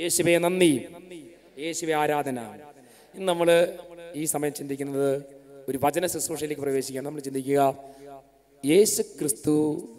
യേശുവെ നന്ദി യേശുവെ ആരാധന ഇന്ന് നമ്മൾ ഈ സമയം ചിന്തിക്കുന്നത് ഒരു വചന ശുശ്രൂഷയിലേക്ക് പ്രവേശിക്കാൻ നമ്മൾ ചിന്തിക്കുക യേശു ക്രിസ്തു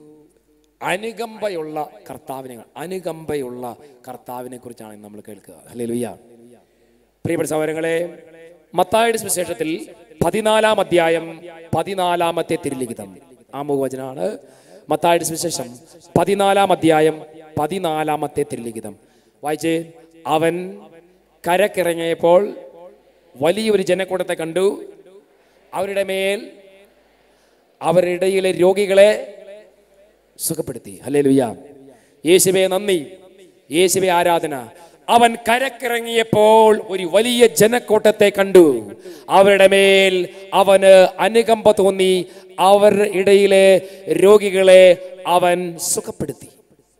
അനുകമ്പയുള്ള കർത്താവിനെ അനുകമ്പയുള്ള കർത്താവിനെ കുറിച്ചാണ് ഇന്ന് നമ്മൾ കേൾക്കുക അല്ലേ ലുയ്യ പ്രിയപ്പെട്ട സഹോദരങ്ങളെ മത്തായുടെ സുവിശേഷത്തിൽ പതിനാലാം അധ്യായം പതിനാലാമത്തെ തിരുലിഖിതം ആമുഖവചനാണ് മത്തായുടെ സുവിശേഷം പതിനാലാം അധ്യായം പതിനാലാമത്തെ തിരുലിഖിതം വായിച്ചേ അവൻ കരക്കിറങ്ങിയപ്പോൾ വലിയൊരു ജനക്കൂട്ടത്തെ കണ്ടു അവരുടെ മേൽ അവരുടെ ഇടയിലെ രോഗികളെ സുഖപ്പെടുത്തി അല്ലേ ലുയ്യ യേശുവെ നന്ദി യേശുവെ ആരാധന അവൻ കരക്കിറങ്ങിയപ്പോൾ ഒരു വലിയ ജനക്കൂട്ടത്തെ കണ്ടു അവരുടെ മേൽ അവന് അനുകമ്പ തോന്നി അവരുടെ ഇടയിലെ രോഗികളെ അവൻ സുഖപ്പെടുത്തി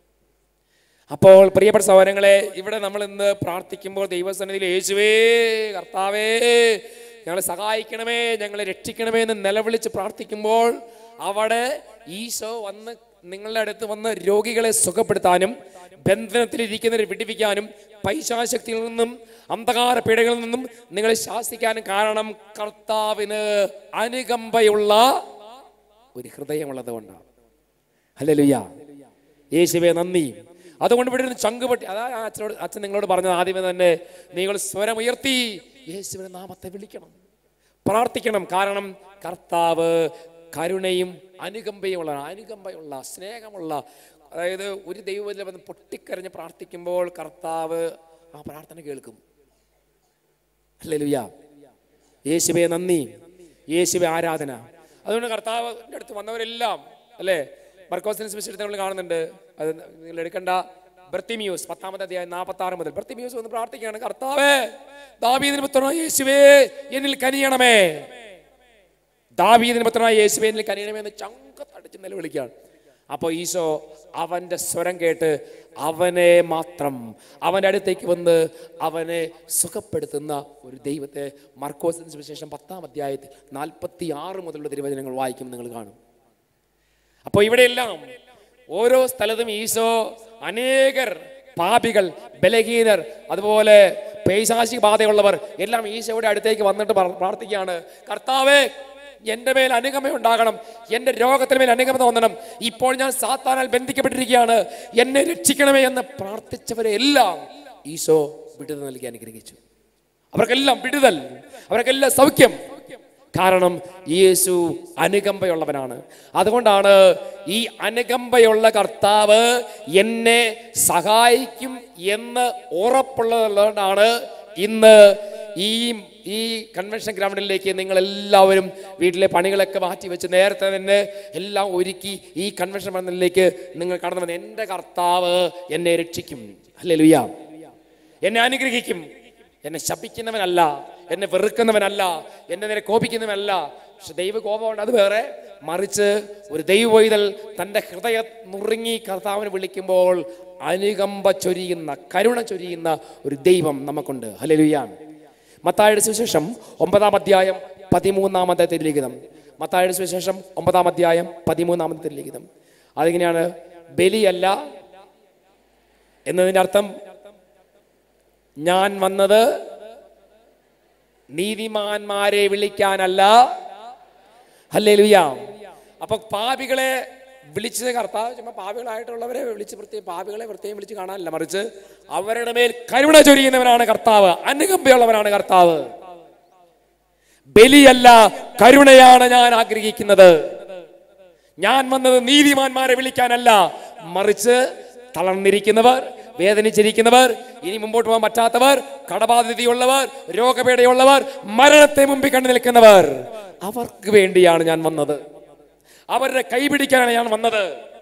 അപ്പോൾ പ്രിയപ്പെട്ട സഹോദരങ്ങളെ ഇവിടെ നമ്മൾ ഇന്ന് പ്രാർത്ഥിക്കുമ്പോൾ ദൈവസന്നിധിയിൽ യേശുവേ കർത്താവേ ഞങ്ങളെ സഹായിക്കണമേ ഞങ്ങളെ രക്ഷിക്കണമേ എന്ന് നിലവിളിച്ച് പ്രാർത്ഥിക്കുമ്പോൾ അവിടെ ഈശോ വന്ന് നിങ്ങളുടെ അടുത്ത് വന്ന് രോഗികളെ സുഖപ്പെടുത്താനും ബന്ധനത്തിലിരിക്കുന്നവരെ വിടിവിക്കാനും പൈശാശക്തിയിൽ നിന്നും അന്ധകാര പീഡകളിൽ നിന്നും നിങ്ങളെ ശാസിക്കാനും കാരണം കർത്താവിന് അനുകമ്പയുള്ള ഒരു ഹൃദയമുള്ളത് കൊണ്ടാണ് ഹല്ലേലൂയ യേശുവേ നന്ദി അതുകൊണ്ട് ഇവിടെ ഇരുന്ന് ചങ്കുപൊട്ടി അതാ ആ അച്ഛനോട് അച്ഛൻ നിങ്ങളോട് പറഞ്ഞത് ആദ്യമേ തന്നെ നിങ്ങൾ സ്വരം ഉയർത്തി യേശുവിന്റെ നാമത്തെ വിളിക്കണം പ്രാർത്ഥിക്കണം കാരണം കർത്താവ് കരുണയും അനുകമ്പയുമുള്ള അനുകമ്പയുള്ള സ്നേഹമുള്ള അതായത് ഒരു ദൈവത്തിൽ വന്ന് പൊട്ടിക്കരഞ്ഞ് പ്രാർത്ഥിക്കുമ്പോൾ കർത്താവ് ആ പ്രാർത്ഥന കേൾക്കും അല്ലേ യേശുവെ നന്ദി യേശുവെ ആരാധന അതുകൊണ്ട് കർത്താവിൻ്റെ അടുത്ത് വന്നവരെല്ലാം അല്ലേ മർക്കോസിന് സ്പെഷ്യൽ നമ്മൾ കാണുന്നുണ്ട് അത് നിങ്ങൾ എടുക്കണ്ട ബർത്തിമിയൂസ് പത്താമത്തെ അധ്യായം നാൽപ്പത്തി ആറ് മുതൽ ബർത്തിമിയൂസ് വന്ന് പ്രാർത്ഥിക്കുകയാണ് കർത്താവേ ദാവീദിന് പുത്രനായ യേശുവേ എന്നിൽ കനിയണമേ ദാവീദിന് പുത്രനായ യേശുവേ എന്നിൽ കനിയണമേ എന്ന് ചങ്കത്തടിച്ച് നിലവിളിക്കുകയാണ് അപ്പോൾ ഈശോ അവന്റെ സ്വരം കേട്ട് അവനെ മാത്രം അവൻ്റെ അടുത്തേക്ക് വന്ന് അവനെ സുഖപ്പെടുത്തുന്ന ഒരു ദൈവത്തെ മർക്കോസിന് സുവിശേഷം പത്താം അധ്യായത്തിൽ നാൽപ്പത്തി ആറ് മുതലുള്ള തിരുവചനങ്ങൾ വായിക്കും നിങ്ങൾ കാണും അപ്പോൾ ഇവിടെയെല്ലാം ഓരോ സ്ഥലത്തും ഈശോ അനേകർ പാപികൾ ബലഹീനർ അതുപോലെ പൈശാചിക ബാധയുള്ളവർ എല്ലാം ഈശോയുടെ അടുത്തേക്ക് വന്നിട്ട് പറ- പ്രാർത്ഥിക്കുകയാണ് കർത്താവേ എൻ്റെ മേൽ അനുഗമ ഉണ്ടാകണം എൻ്റെ രോഗത്തിന് മേൽ അനുഗമ തോന്നണം ഇപ്പോൾ ഞാൻ സാത്താനാൽ ബന്ധിക്കപ്പെട്ടിരിക്കുകയാണ് എന്നെ രക്ഷിക്കണമേ എന്ന് പ്രാർത്ഥിച്ചവരെ എല്ലാം ഈശോ വിടുതൽ നൽകി അനുഗ്രഹിച്ചു അവർക്കെല്ലാം വിടുതൽ അവർക്കെല്ലാം സൗഖ്യം കാരണം യേശു അനുകമ്പയുള്ളവനാണ് അതുകൊണ്ടാണ് ഈ അനുകമ്പയുള്ള കർത്താവ് എന്നെ സഹായിക്കും എന്ന് ഉറപ്പുള്ളതുകൊണ്ടാണ് ഇന്ന് ഈ ഈ കൺവെൻഷൻ ഗ്രൗണ്ടിലേക്ക് നിങ്ങൾ എല്ലാവരും വീട്ടിലെ പണികളൊക്കെ മാറ്റി വെച്ച് നേരത്തെ തന്നെ എല്ലാം ഒരുക്കി ഈ കൺവെൻഷൻ ഗ്രൗണ്ടിലേക്ക് നിങ്ങൾ കടന്നു വന്ന് എൻ്റെ കർത്താവ് എന്നെ രക്ഷിക്കും അല്ലേ ലുയ്യ എന്നെ അനുഗ്രഹിക്കും എന്നെ ശപിക്കുന്നവനല്ല എന്നെ വെറുക്കുന്നവനല്ല എന്നെ നേരെ കോപിക്കുന്നവനല്ല പക്ഷെ ദൈവ കോപമുണ്ട് അത് വേറെ മറിച്ച് ഒരു ദൈവവൈതൽ തൻ്റെ ഹൃദയം നുറുങ്ങി കർത്താവിനെ വിളിക്കുമ്പോൾ അനുകമ്പ ചൊരിയുന്ന കരുണ ചൊരിയുന്ന ഒരു ദൈവം നമുക്കുണ്ട് ഹല്ലേലൂയ മത്തായുടെ സുവിശേഷം ഒമ്പതാം അധ്യായം പതിമൂന്നാമത്തെ തിരുലിഖിതം മത്തായുടെ സുവിശേഷം ഒമ്പതാം അധ്യായം പതിമൂന്നാമത്തെ തിരുലിഖിതം അതിങ്ങനെയാണ് ബലിയല്ല എന്നതിൻ്റെ അർത്ഥം ഞാൻ വന്നത് നീതിമാന്മാരെ വിളിക്കാനല്ല അല്ലേ ലുയ്യ അപ്പൊ പാപികളെ വിളിച്ച് കർത്താവ് ചുമ്മാ പാപികളായിട്ടുള്ളവരെ വിളിച്ച് പ്രത്യേകം പാപികളെ പ്രത്യേകം വിളിച്ച് കാണാനല്ല മറിച്ച് അവരുടെ മേൽ കരുണ ചൊരിയുന്നവനാണ് കർത്താവ് അനുകമ്പയുള്ളവനാണ് കർത്താവ് ബലിയല്ല കരുണയാണ് ഞാൻ ആഗ്രഹിക്കുന്നത് ഞാൻ വന്നത് നീതിമാന്മാരെ വിളിക്കാനല്ല മറിച്ച് തളർന്നിരിക്കുന്നവർ വേദനിച്ചിരിക്കുന്നവർ ഇനി മുമ്പോട്ട് പോകാൻ പറ്റാത്തവർ കടബാധ്യതയുള്ളവർ രോഗപീഠയുള്ളവർ മരണത്തെ മുമ്പിൽ കണ്ടു നിൽക്കുന്നവർ അവർക്ക് വേണ്ടിയാണ് ഞാൻ വന്നത് അവരുടെ കൈപിടിക്കാനാണ് ഞാൻ വന്നത്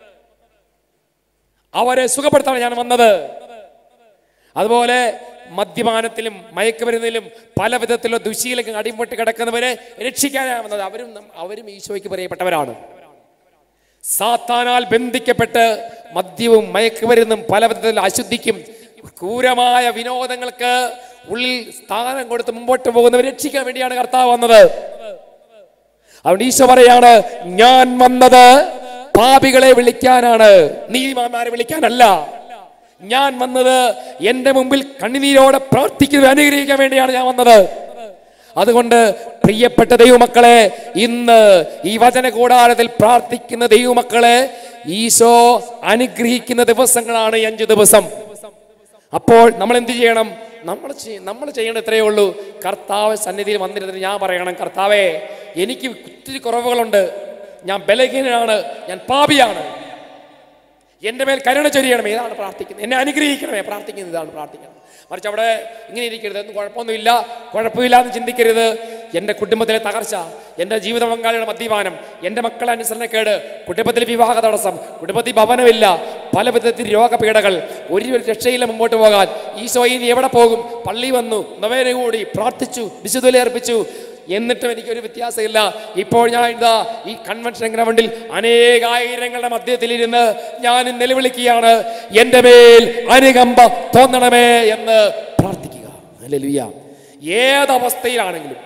അവരെ സുഖപ്പെടുത്താനാണ് ഞാൻ വന്നത് അതുപോലെ മദ്യപാനത്തിലും മയക്കുമരുന്നിലും പല വിധത്തിലുള്ള ദുശീലങ്ങൾ അടിമുട്ട് കിടക്കുന്നവരെ രക്ഷിക്കാനാണ് വന്നത് അവരും നം- അവരും ഈശോയ്ക്ക് പറയപ്പെട്ടവരാണ് സാത്താനാൽ ബന്ധിക്കപ്പെട്ട് മദ്യവും മയക്കുമരുന്നും പല വിധത്തിൽ അശുദ്ധിക്കും ക്രൂരമായ വിനോദങ്ങൾക്ക് ഉള്ളിൽ സ്ഥാനം കൊടുത്ത് മുമ്പോട്ട് പോകുന്നവരെ രക്ഷിക്കാൻ വേണ്ടിയാണ് കർത്താവ് വന്നത് അതുകൊണ്ട് ഈശോ പറയാണ് ഞാൻ വന്നത് പാപികളെ വിളിക്കാനാണ് നീതിമാന്മാരെ വിളിക്കാനല്ല ഞാൻ വന്നത് എൻ്റെ മുമ്പിൽ കണ്ണുനീരോടെ പ്രാർത്ഥിക്കുന്നത് അനുഗ്രഹിക്കാൻ വേണ്ടിയാണ് ഞാൻ വന്നത് അതുകൊണ്ട് പ്രിയപ്പെട്ട ദൈവമക്കളെ ഇന്ന് ഈ വചന കൂടാരത്തിൽ പ്രാർത്ഥിക്കുന്ന ദൈവമക്കളെ ഈശോ അനുഗ്രഹിക്കുന്ന ദിവസങ്ങളാണ് ഈ അഞ്ചു ദിവസം അപ്പോൾ നമ്മൾ എന്ത് ചെയ്യണം നമ്മൾ ചെയ്യ- നമ്മൾ ചെയ്യേണ്ട ഇത്രയേ ഉള്ളൂ കർത്താവ് സന്നിധിയിൽ വന്നിരുന്നിട്ട് ഞാൻ പറയണം കർത്താവേ എനിക്ക് ഒത്തിരി കുറവുകളുണ്ട് ഞാൻ ബലഹീനനാണ് ഞാൻ പാപിയാണ് എൻ്റെ മേൽ കരുണ ചൊരിയണമേ ഇതാണ് പ്രാർത്ഥിക്കുന്നത് എന്നെ അനുഗ്രഹിക്കണമേ പ്രാർത്ഥിക്കുന്നത് ഇതാണ് പ്രാർത്ഥിക്കുന്നത് മറിച്ച് അവിടെ ഇങ്ങനെ ഇരിക്കരുത് ഒന്നും കുഴപ്പമൊന്നുമില്ല കുഴപ്പമില്ല എന്ന് ചിന്തിക്കരുത് എൻ്റെ കുടുംബത്തിലെ തകർച്ച എൻ്റെ ജീവിത പങ്കാളിയുടെ മദ്യപാനം എൻ്റെ മക്കളെ അനുസരണക്കേട് കുടുംബത്തിൽ വിവാഹ തടസ്സം കുടുംബത്തിൽ ഭവനമില്ല പല വിധത്തിൽ രോഗപീഠകൾ ഒരു രക്ഷയില്ല മുമ്പോട്ട് പോകാൻ ഈശോ ഇനി എവിടെ പോകും പള്ളി വന്നു നവേന കൂടി പ്രാർത്ഥിച്ചു വിശുദ്ധലി അർപ്പിച്ചു എന്നിട്ടും എനിക്കൊരു വ്യത്യാസമില്ല ഇപ്പോൾ ഞാൻ ഇതാ ഈ കൺവെൻഷൻ ഗ്രൗണ്ടിൽ അനേകായിരങ്ങളുടെ മധ്യത്തിലിരുന്ന് ഞാൻ നിലവിളിക്കുകയാണ് എൻ്റെ മേൽ അനുകമ്പ തോന്നണമേ എന്ന് പ്രാർത്ഥിക്കുക ഹല്ലേലൂയ ഏതവസ്ഥയിലാണെങ്കിലും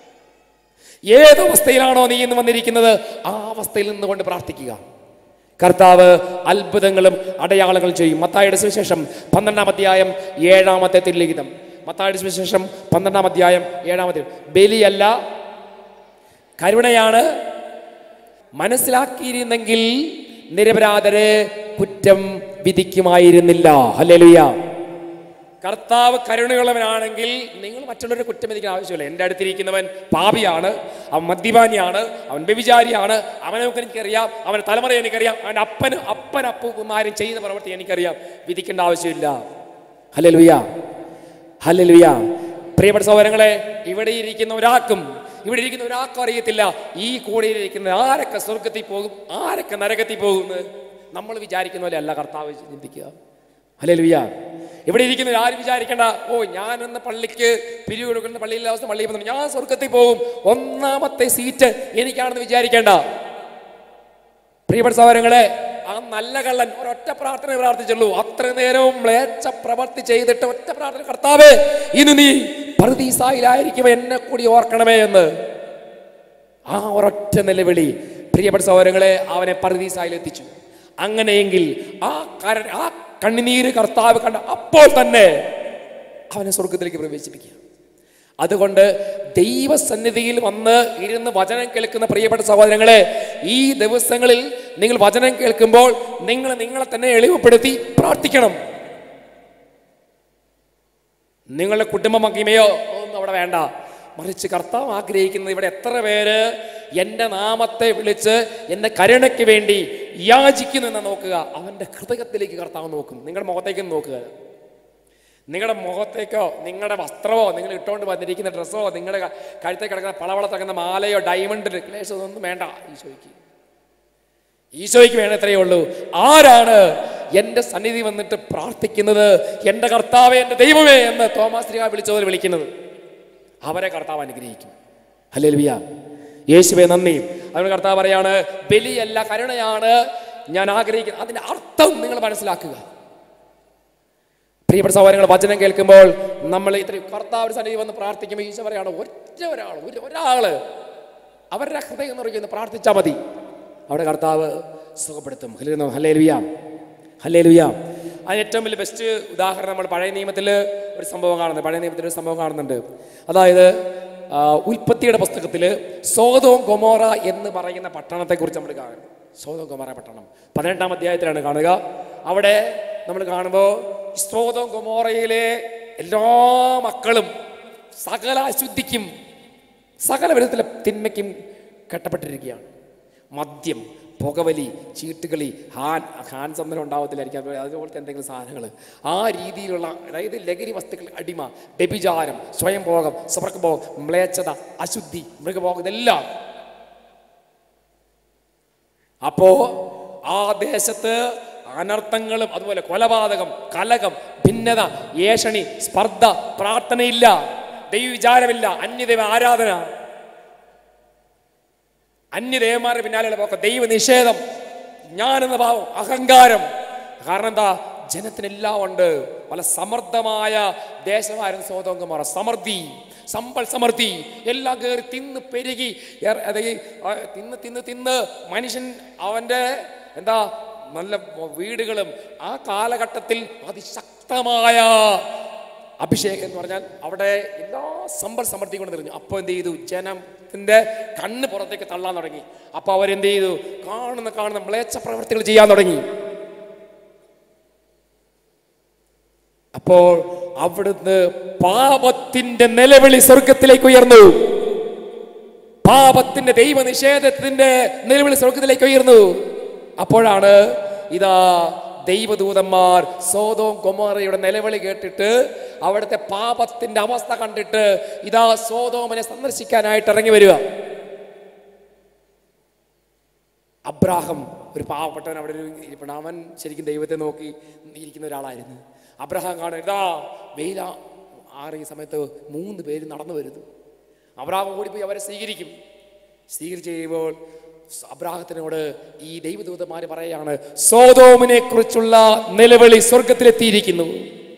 ഏതവസ്ഥയിലാണോ നീ ഇന്ന് വന്നിരിക്കുന്നത് ആ അവസ്ഥയിൽ നിന്നുകൊണ്ട് പ്രാർത്ഥിക്കുക കർത്താവ് അത്ഭുതങ്ങളും അടയാളങ്ങളും ചെയ്യും മത്തായുടെ സുവിശേഷം പന്ത്രണ്ടാം അധ്യായം ഏഴാമത്തെ തിരുലിഖിതം മത്തായുടെ സുവിശേഷം പന്ത്രണ്ടാം അധ്യായം ഏഴാമത്തെ ബലിയല്ല കരുണയാണ് മനസ്സിലാക്കിയിരുന്നെങ്കിൽ നിരപരാധരെ കുറ്റം വിധിക്കുമായിരുന്നില്ല ഹല്ലേലൂയ കർത്താവ് കരുണയുള്ളവനാണെങ്കിൽ നിങ്ങൾ മറ്റുള്ളവരെ കുറ്റം വിധിക്കാൻ ആവശ്യമില്ല എൻ്റെ അടുത്തിരിക്കുന്നവൻ പാപിയാണ് അവൻ മദ്യപാനിയാണ് അവൻ വ്യഭിചാരിയാണ് അവനൊക്കെ എനിക്കറിയാം അവൻ്റെ തലമുറ എനിക്കറിയാം അവൻ്റെ അപ്പന് അപ്പൻ അപ്പുമാരും ചെയ്ത പ്രവൃത്തി എനിക്കറിയാം വിധിക്കേണ്ട ആവശ്യമില്ല ഹല്ലേലൂയ ഹല്ലേലൂയ പ്രിയപ്പെട്ട സഹോദരങ്ങളെ ഇവിടെ ഇരിക്കുന്ന ഒരാൾക്കും ഇവിടെ ഇരിക്കുന്ന ഒരാൾക്കും അറിയത്തില്ല ഈ കൂടെയിരിക്കുന്ന ആരൊക്കെ സ്വർഗത്തിൽ പോകും ആരൊക്കെ നരകത്തിൽ പോകുമെന്ന് നമ്മൾ വിചാരിക്കുന്ന പോലെ അല്ല കർത്താവ് ചിന്തിക്കുക ഹല്ലേലൂയ ഇവിടെ ഇരിക്കുന്ന ആരും വിചാരിക്കേണ്ട ഓ ഞാനെന്ന പള്ളിക്ക് പിരിവ് കൊടുക്കുന്ന പള്ളിയിലെ അവസ്ഥ പള്ളിയിൽ പോകുന്നു ഞാൻ സ്വർഗത്തിൽ പോകും ഒന്നാമത്തെ സീറ്റ് എനിക്കാണെന്ന് വിചാരിക്കേണ്ട പ്രിയപ്പെട്ട സഹോദരങ്ങളെ ആ നല്ല കള്ളൻ ഒരൊറ്റ പ്രാർത്ഥന പ്രാർത്ഥിച്ചുള്ളൂ അത്ര നേരവും മ്ലേച്ഛ പ്രവർത്തി ചെയ്തിട്ട് ഒറ്റ പ്രാർത്ഥന കർത്താവേ ഇന്ന് നീ പറുദീസായിലായിരിക്കും എന്നെ കൂടി ഓർക്കണമേ എന്ന് ആ ഒരൊറ്റ നിലവിളി പ്രിയപ്പെട്ട സഹോദരങ്ങളെ അവനെ പറുദീസായിൽ എത്തിച്ചു അങ്ങനെയെങ്കിൽ ആ കര ആ കണ്ണുനീര് കർത്താവ് കണ്ട അപ്പോൾ തന്നെ അവനെ സ്വർഗത്തിലേക്ക് പ്രവേശിപ്പിക്കുക അതുകൊണ്ട് ദൈവസന്നിധിയിൽ വന്ന് ഇരുന്ന് വചനം കേൾക്കുന്ന പ്രിയപ്പെട്ട സഹോദരങ്ങളെ ഈ ദിവസങ്ങളിൽ നിങ്ങൾ വചനം കേൾക്കുമ്പോൾ നിങ്ങൾ നിങ്ങളെ തന്നെ എളിവുപ്പെടുത്തി പ്രാർത്ഥിക്കണം നിങ്ങളുടെ കുടുംബ മഹിമയോ ഒന്നും അവിടെ വേണ്ട മറിച്ച് കർത്താവ് ആഗ്രഹിക്കുന്നത് ഇവിടെ എത്ര പേര് എൻ്റെ നാമത്തെ വിളിച്ച് എൻ്റെ കരുണയ്ക്ക് വേണ്ടി യാചിക്കുന്നു എന്ന് നോക്കുക അവൻ്റെ ഹൃദയത്തിലേക്ക് കർത്താവ് നോക്കും നിങ്ങളുടെ മുഖത്തേക്കും നോക്കുക നിങ്ങളുടെ മുഖത്തേക്കോ നിങ്ങളുടെ വസ്ത്രമോ നിങ്ങൾ ഇട്ടുകൊണ്ട് വന്നിരിക്കുന്ന ഡ്രസ്സോ നിങ്ങളുടെ ക- കഴുത്തിൽ കിടക്കുന്ന പളവള തകർന്ന മാലയോ ഡയമണ്ട് നെക്ലേസോ ഒന്നും വേണ്ട ഈശോയ്ക്ക് ഈശോയ്ക്ക് വേണം ഇത്രയേ ഉള്ളൂ ആരാണ് എൻ്റെ സന്നിധി വന്നിട്ട് പ്രാർത്ഥിക്കുന്നത് എൻ്റെ കർത്താവേ എൻ്റെ ദൈവമേ എന്ന് തോമാസ് ശ്രീഹ വിളിച്ചതുപോലെ വിളിക്കുന്നത് അവരെ കർത്താവ് അനുഗ്രഹിക്കും അല്ലേ ലുവിയ യേശുവെ നന്ദി അതുകൊണ്ട് കർത്താവ് പറയാണ് ബലിയല്ല കരുണയാണ് ഞാൻ ആഗ്രഹിക്കുന്നത് അതിന്റെ അർത്ഥം നിങ്ങൾ മനസ്സിലാക്കുക പ്രിയപ്പെട്ട സഹോദരങ്ങൾ വചനം കേൾക്കുമ്പോൾ നമ്മൾ ഇത്രയും കർത്താവ് സന്നിധി വന്ന് പ്രാർത്ഥിക്കുമ്പോൾ ഈശോ പറയാണ് ഒറ്റ ഒരാൾ ഒരു ഒരാള് അവരുടെ ഹൃദയം നിറയ്ക്കുന്ന പ്രാർത്ഥിച്ചാൽ മതി അവിടെ കർത്താവ് സുഖപ്പെടുത്തും ഹല്ലേ ലുയ ഹല്ലേ ലുയ അതിന് ഏറ്റവും വലിയ ബെസ്റ്റ് ഉദാഹരണം നമ്മൾ പഴയ നിയമത്തിൽ ഒരു സംഭവം കാണുന്നത് പഴയ നിയമത്തിൽ ഒരു സംഭവം കാണുന്നുണ്ട് അതായത് ആ, ഉൽപ്പത്തിയുടെ പുസ്തകത്തിൽ സോതോം ഗൊമോറ എന്ന് പറയുന്ന പട്ടണത്തെക്കുറിച്ച് നമ്മൾ കാണും സോതോം ഗൊമോറ പട്ടണം പതിനെട്ടാം അധ്യായത്തിലാണ് കാണുക അവിടെ നമ്മൾ കാണുമ്പോൾ സോതോം ഗൊമോറയിലെ എല്ലാ മക്കളും സകല അശുദ്ധിക്കും സകല വിധത്തിലെ തിന്മയ്ക്കും കെട്ടപ്പെട്ടിരിക്കുകയാണ് മദ്യം പുകവലി ചീട്ടുകളി ഹാൻ ഹാൻ സമ്മലം ഉണ്ടാവത്തില്ലായിരിക്കും അതുപോലെ അതുപോലത്തെ എന്തെങ്കിലും സാധനങ്ങൾ ആ രീതിയിലുള്ള അതായത് ലഹരി വസ്തുക്കൾ അടിമ വ്യഭിചാരം സ്വയംഭോഗം സ്വർഗഭോഗം മ്ലേച്ഛത അശുദ്ധി മൃഗഭോഗം ഇതെല്ലാം അപ്പോ ആ ദേശത്ത് അനർത്ഥങ്ങളും അതുപോലെ കൊലപാതകം കലകം ഭിന്നത ഏഷണി സ്പർദ്ധ പ്രാർത്ഥനയില്ല ദൈവവിചാരമില്ല അന്യദൈവ ആരാധന അന്യദേവന്മാരുടെ പിന്നാലെയുള്ള പോക്ക ദൈവ നിഷേധം ഞാനെന്ന ഭാവം അഹങ്കാരം കാരണം എന്താ ജനത്തിനെല്ലാം ഉണ്ട് പല സമൃദ്ധമായ ദേശമായിരുന്നു സോതോങ്കമാർ സമൃദ്ധി സമ്പൽ സമൃദ്ധി എല്ലാം കയറി തിന്ന് പെരുകി ഏർ- അതായത് ആ തിന്ന് തിന്ന് തിന്ന് മനുഷ്യൻ അവൻ്റെ എന്താ നല്ല വീടുകളും ആ കാലഘട്ടത്തിൽ അതിശക്തമായ അഭിഷേകം എന്ന് പറഞ്ഞാൽ അവിടെ എല്ലാ സമ്പൽ സമൃദ്ധി കൊണ്ട് നിറഞ്ഞു അപ്പോൾ എന്ത് ചെയ്തു ജനത്തിന്റെ കണ്ണ് പുറത്തേക്ക് തള്ളാൻ തുടങ്ങി അപ്പോൾ അവരെന്ത് ചെയ്തു കാണുന്ന കാണുന്ന മ്ലേച്ഛ പ്രവർത്തികൾ ചെയ്യാൻ തുടങ്ങി അപ്പോൾ അവിടുന്ന് പാപത്തിന്റെ നിലവിളി സ്വർഗത്തിലേക്ക് ഉയർന്നു പാപത്തിന്റെ ദൈവനിഷേധത്തിന്റെ നിലവിളി സ്വർഗത്തിലേക്ക് ഉയർന്നു അപ്പോഴാണ് ഇതാ ദൈവദൂതന്മാർ സോതോം കൊമോറയുടെ നിലവിളി കേട്ടിട്ട് അവിടുത്തെ പാപത്തിന്റെ അവസ്ഥ കണ്ടിട്ട് ഇതാ സോതോമിനെ സന്ദർശിക്കാനായിട്ട് ഇറങ്ങി വരിക അബ്രാഹം ഒരു പാവപ്പെട്ടവൻ അവിടെ ഒരു ഇരിപ്പുണ്ട് അവൻ ശരിക്കും ദൈവത്തെ നോക്കി ഇരിക്കുന്ന ഒരാളായിരുന്നു അബ്രഹാം കാണും ഇതാ വെയില ആറ് ഈ സമയത്ത് മൂന്ന് പേര് നടന്നു വരുന്നു അബ്രാഹം ഓടിപ്പോയി അവരെ സ്വീകരിക്കും സ്വീകരിച്ച് കഴിയുമ്പോൾ അബ്രാഹത്തിനോട് ഈ ദൈവദൂതന്മാര് പറയാണ് സോതോമിനെ കുറിച്ചുള്ള നിലവിളി സ്വർഗത്തിലെത്തിയിരിക്കുന്നു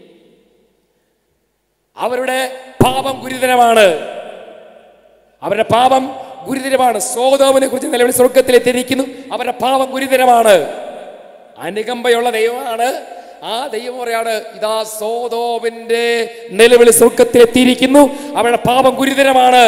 അവരുടെ പാപം ഗുരുതരമാണ് അവരുടെ പാപം ഗുരുതരമാണ് സോതോമിനെ കുറിച്ച് നിലവിളി സ്വർഗത്തിലെത്തിയിരിക്കുന്നു അവരുടെ പാപം ഗുരുതരമാണ് അനുകമ്പയുള്ള ദൈവമാണ് ആ ദൈവം പറയാണ് ഇതാ സോതോമിന്റെ നിലവിളി സ്വർഗത്തിലെത്തിയിരിക്കുന്നു അവരുടെ പാപം ഗുരുതരമാണ്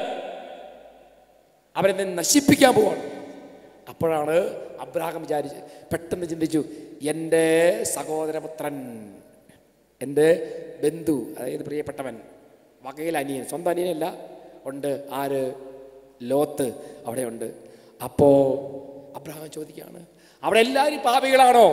അവരെ നിന്ന് നശിപ്പിക്കാൻ പോവാണ് അപ്പോഴാണ് അബ്രാഹം വിചാരിച്ച് പെട്ടെന്ന് ചിന്തിച്ചു എൻ്റെ സഹോദരപുത്രൻ എൻ്റെ ബന്ധു അതായത് പ്രിയപ്പെട്ടവൻ വകയിൽ അനിയൻ സ്വന്തം അനിയനല്ല ഉണ്ട് ആര് ലോത്ത് അവിടെ ഉണ്ട് അപ്പോ അബ്രഹാം ചോദിക്കുകയാണ് അവിടെ എല്ലാവരും പാപികളാണോ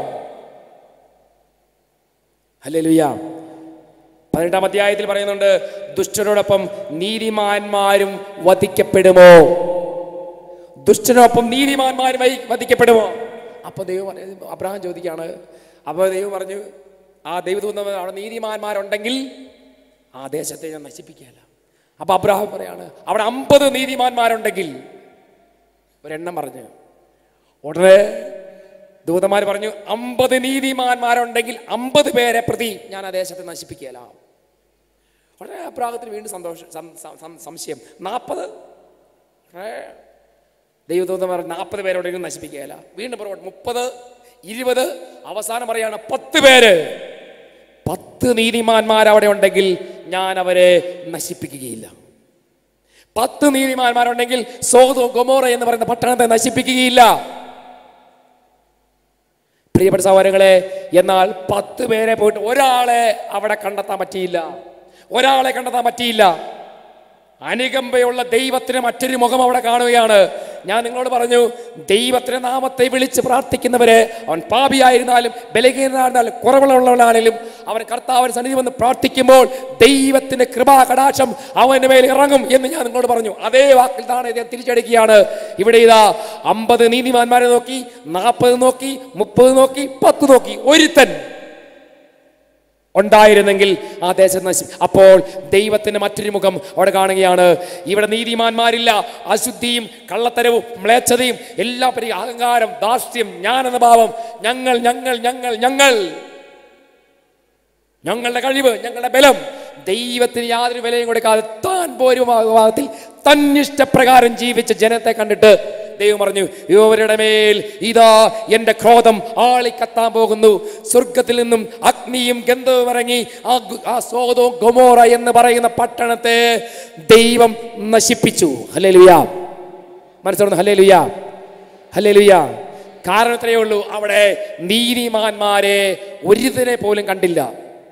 അല്ലേ ലുയ്യ പതിനെട്ടാം അധ്യായത്തിൽ പറയുന്നുണ്ട് ദുഷ്ടനോടൊപ്പം നീതിമാന്മാരും വധിക്കപ്പെടുമോ ദുഷ്ടനൊപ്പം നീതിമാന്മാരും വഹി- വധിക്കപ്പെടുമോ അപ്പൊ ദൈവം പറഞ്ഞു- അബ്രഹാം ചോദിക്കുകയാണ് അപ്പോൾ ദൈവം പറഞ്ഞു ആ ദൈവദൂതൻ അവിടെ നീതിമാന്മാരുണ്ടെങ്കിൽ ആ ദേശത്തെ ഞാൻ നശിപ്പിക്കുകയല്ല അപ്പൊ അബ്രഹാം പറയാണ് അവിടെ അമ്പത് നീതിമാന്മാരുണ്ടെങ്കിൽ ഒരെണ്ണം പറഞ്ഞു ഉടനെ ദൂതന്മാർ പറഞ്ഞു അമ്പത് നീതിമാന്മാരുണ്ടെങ്കിൽ അമ്പത് പേരെ പ്രതി ഞാൻ ആ ദേശത്തെ നശിപ്പിക്കുകയല്ല ഉടനെ അബ്രാഹത്തിന് വീണ്ടും സന്തോഷം സം- സം- സം- സംശയം നാൽപ്പത് ദൈവദൂതന്മാർ നാൽപ്പത് പേരോടെങ്കിലും നശിപ്പിക്കുകയില്ല വീണ്ടും പുറകോട്ട് മുപ്പത് ഇരുപത് അവസാനം പറയാണ് പത്ത് പേര് പത്ത് നീതിമാന്മാർ അവിടെ ഉണ്ടെങ്കിൽ ഞാൻ അവരെ നശിപ്പിക്കുകയില്ല പത്ത് നീതിമാന്മാരുണ്ടെങ്കിൽ സോതോ ഗൊമോറ എന്ന് പറയുന്ന പട്ടണത്തെ നശിപ്പിക്കുകയില്ല പ്രിയപ്പെട്ട സഹോദരങ്ങളെ എന്നാൽ പത്ത് പേരെ പോയിട്ട് ഒരാളെ അവിടെ കണ്ടെത്താൻ പറ്റിയില്ല ഒരാളെ കണ്ടെത്താൻ പറ്റിയില്ല അനുകമ്പയുള്ള ദൈവത്തിന് മറ്റൊരു മുഖം അവിടെ കാണുകയാണ് ഞാൻ നിങ്ങളോട് പറഞ്ഞു ദൈവത്തിന്റെ നാമത്തെ വിളിച്ച് പ്രാർത്ഥിക്കുന്നവരെ അവൻ പാപിയായിരുന്നാലും ബലഹീനനായിരുന്നാലും കുറവുള്ളവനാണെങ്കിലും അവൻ കർത്താവിന് സന്നിധി വന്ന് പ്രാർത്ഥിക്കുമ്പോൾ ദൈവത്തിന്റെ കൃപാ കടാക്ഷം അവന്റെ മേൽ ഇറങ്ങും എന്ന് ഞാൻ നിങ്ങളോട് പറഞ്ഞു അതേ വാക്കിൽ താണെ ഇദ്ദേഹം തിരിച്ചടിക്കുകയാണ് ഇവിടെ ഇതാ അമ്പത് നീതിമാന്മാരെ നോക്കി നാൽപ്പത് നോക്കി മുപ്പത് നോക്കി പത്ത് നോക്കി ഒരുത്തൻ ഉണ്ടായിരുന്നെങ്കിൽ ആ ദേശം നശി അപ്പോൾ ദൈവത്തിന്റെ മറ്റൊരു മുഖം അവിടെ കാണുകയാണ് ഇവിടെ നീതിമാന്മാരില്ല അശുദ്ധിയും കള്ളത്തരവും മ്ലേച്ഛതയും എല്ലാ പരി അഹങ്കാരം ദാസ്യം ജ്ഞാനെന്ന ഭാവം ഞങ്ങൾ ഞങ്ങൾ ഞങ്ങൾ ഞങ്ങൾ ഞങ്ങളുടെ കഴിവ് ഞങ്ങളുടെ ബലം ദൈവത്തിന് യാതൊരു വിലയും കൊടുക്കാതെ താൻ പോരും ഭാഗത്തിൽ തന്നിഷ്ടപ്രകാരം ജീവിച്ച ജനത്തെ കണ്ടിട്ട് ദൈവം പറഞ്ഞു ഇവരുടെ മേൽ ഇതാ എന്റെ ക്രോധം ആളിക്കത്താൻ പോകുന്നു സ്വർഗത്തിൽ നിന്നും അഗ്നിയും ഗന്ധവും ഇറങ്ങി ആ ഗു- ആ സോതോ ഗൊമോറ എന്ന് പറയുന്ന പട്ടണത്തെ ദൈവം നശിപ്പിച്ചു ഹലേ ലുയാ മനസ്സിലാവുന്നു ഹലേ ലുയാ ഹലേ ലുയാ കാരണം ഇത്രയേ ഉള്ളൂ അവിടെ നീതിമാന്മാരെ ഒരുതിനെ പോലും കണ്ടില്ല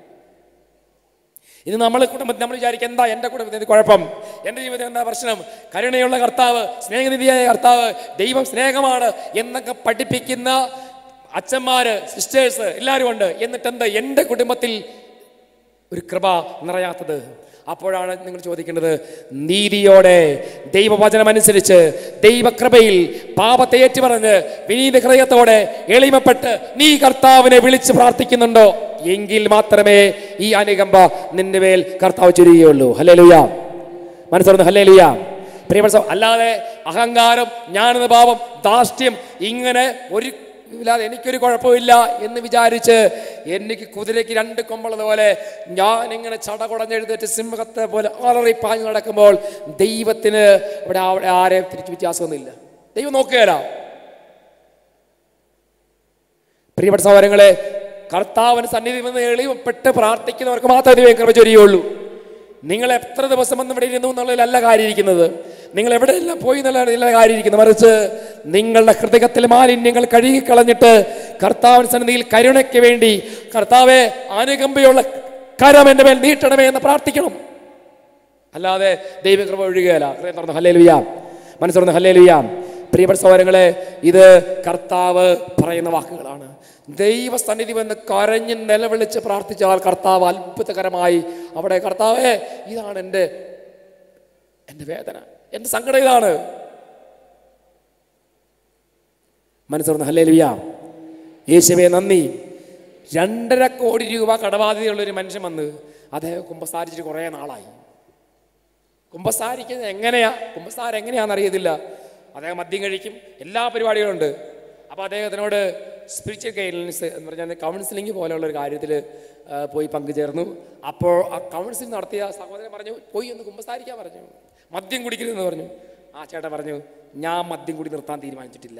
ഇത് നമ്മളെ കുടുംബത്തിൽ നമ്മൾ വിചാരിക്കും എന്താ എൻ്റെ കുടുംബത്തിൽ ഇത് കുഴപ്പം എൻ്റെ ജീവിതത്തിൽ എന്താ പ്രശ്നം കരുണയുള്ള കർത്താവ് സ്നേഹനിധിയായ കർത്താവ് ദൈവം സ്നേഹമാണ് എന്നൊക്കെ പഠിപ്പിക്കുന്ന അച്ഛന്മാര് സിസ്റ്റേഴ്സ് എല്ലാവരും ഉണ്ട് എന്നിട്ട് എന്താ എൻ്റെ കുടുംബത്തിൽ ഒരു കൃപ നിറയാത്തത് അപ്പോഴാണ് നിങ്ങൾ ചോദിക്കേണ്ടത് നീതിയോടെ ദൈവവചനം അനുസരിച്ച് ദൈവകൃപയിൽ പാപത്തെ ഏറ്റുപറഞ്ഞ് വിനീത ഹൃദയത്തോടെ എളിമപ്പെട്ട് നീ കർത്താവിനെ വിളിച്ച് പ്രാർത്ഥിക്കുന്നുണ്ടോ എങ്കിൽ മാത്രമേ ഈ അനുകമ്പ നിന്റെ മേൽ കർത്താവ് ചുരുകയുള്ളൂ ഹലേ ലുയാ മനസ്സിലാവുന്നു ഹലേ ലുയാ പ്രിയപ്പെട്ട സഹോ- അല്ലാതെ അഹങ്കാരം ജ്ഞാനത ഭാവം ധാർഷ്ട്യം ഇങ്ങനെ ഒരു ഇല്ലാതെ എനിക്കൊരു കുഴപ്പമില്ല എന്ന് വിചാരിച്ച് എനിക്ക് കുതിരയ്ക്ക് രണ്ട് കൊമ്പുള്ളത് പോലെ ഞാൻ ഇങ്ങനെ ചടകുടഞ്ഞെഴുന്നേറ്റ് സിംഹത്തെ പോലെ അലറി പാഞ്ഞു നടക്കുമ്പോൾ ദൈവത്തിന് ഇവിടെ അവിടെ ആരെയും തിരിച്ചു വ്യത്യാസമൊന്നുമില്ല ദൈവം നോക്കുകയല്ല പ്രിയപ്പെട്ട സഹോദരങ്ങളെ കർത്താവിന് സന്നിധി നിന്ന് എളിവപ്പെട്ട് പ്രാർത്ഥിക്കുന്നവർക്ക് മാത്രമേ ദൈവം കൃപ ചൊരിയുള്ളൂ നിങ്ങൾ എത്ര ദിവസം വന്ന് ഇവിടെ ഇരുന്നു എന്നുള്ളതിലല്ല കാര്യമിരിക്കുന്നത് നിങ്ങൾ എവിടെയെല്ലാം പോയി എന്നുള്ളതിലല്ല കാര്യമിരിക്കുന്നത് മറിച്ച് നിങ്ങളുടെ ഹൃദയത്തിൽ മാലിന്യങ്ങൾ കഴുകിക്കളഞ്ഞിട്ട് കർത്താവിന് സന്നിധിയിൽ കരുണയ്ക്ക് വേണ്ടി കർത്താവെ അനുകമ്പയുള്ള കരം എൻ്റെ മേൽ നീട്ടണമേ എന്ന് പ്രാർത്ഥിക്കണം അല്ലാതെ ദൈവകൃപ ഒഴുകുകയല്ല ഹൃദയം തുറന്ന് ഹല്ലേലുയാം മനസ്സ് തുറന്ന് ഹല്ലേലുയാം പ്രിയപ്പെട്ട സഹോദരങ്ങളെ ഇത് കർത്താവ് പറയുന്ന വാക്കുകളാണ് ദൈവസന്നിധി വന്ന് കരഞ്ഞ് നിലവിളിച്ച് പ്രാർത്ഥിച്ചാൽ കർത്താവ് അത്ഭുതകരമായി അവിടെ കർത്താവേ ഇതാണ് എൻ്റെ എൻ്റെ വേദന എൻ്റെ സങ്കടം ഇതാണ് മനസ്സ് തുറന്ന് ഹല്ലേലുയാം യേശുവേ നന്ദി രണ്ടര കോടി രൂപ കടബാധ്യതയുള്ള ഒരു മനുഷ്യൻ വന്ന് അദ്ദേഹം കുമ്പസാരിച്ചിട്ട് കുറേ നാളായി കുമ്പസാരിക്കുന്നത് എങ്ങനെയാ കുമ്പസാരം എങ്ങനെയാണെന്ന് അറിയത്തില്ല അദ്ദേഹം മദ്യം കഴിക്കും എല്ലാ പരിപാടികളുണ്ട് അപ്പോൾ അദ്ദേഹത്തിനോട് സ്പിരിച്വൽ ഗൈഡൻസ് എന്ന് പറഞ്ഞാൽ കൗൺസിലിംഗ് പോലെയുള്ള ഒരു കാര്യത്തിൽ പോയി പങ്കുചേർന്നു അപ്പോൾ ആ കൗൺസിലിംഗ് നടത്തിയ സഹോദരൻ പറഞ്ഞു പോയി ഒന്ന് കുമ്പസാരിക്കാൻ പറഞ്ഞു മദ്യം കുടിക്കരുതെന്ന് പറഞ്ഞു ആ ചേട്ടൻ പറഞ്ഞു ഞാൻ മദ്യം കുടി നിർത്താൻ തീരുമാനിച്ചിട്ടില്ല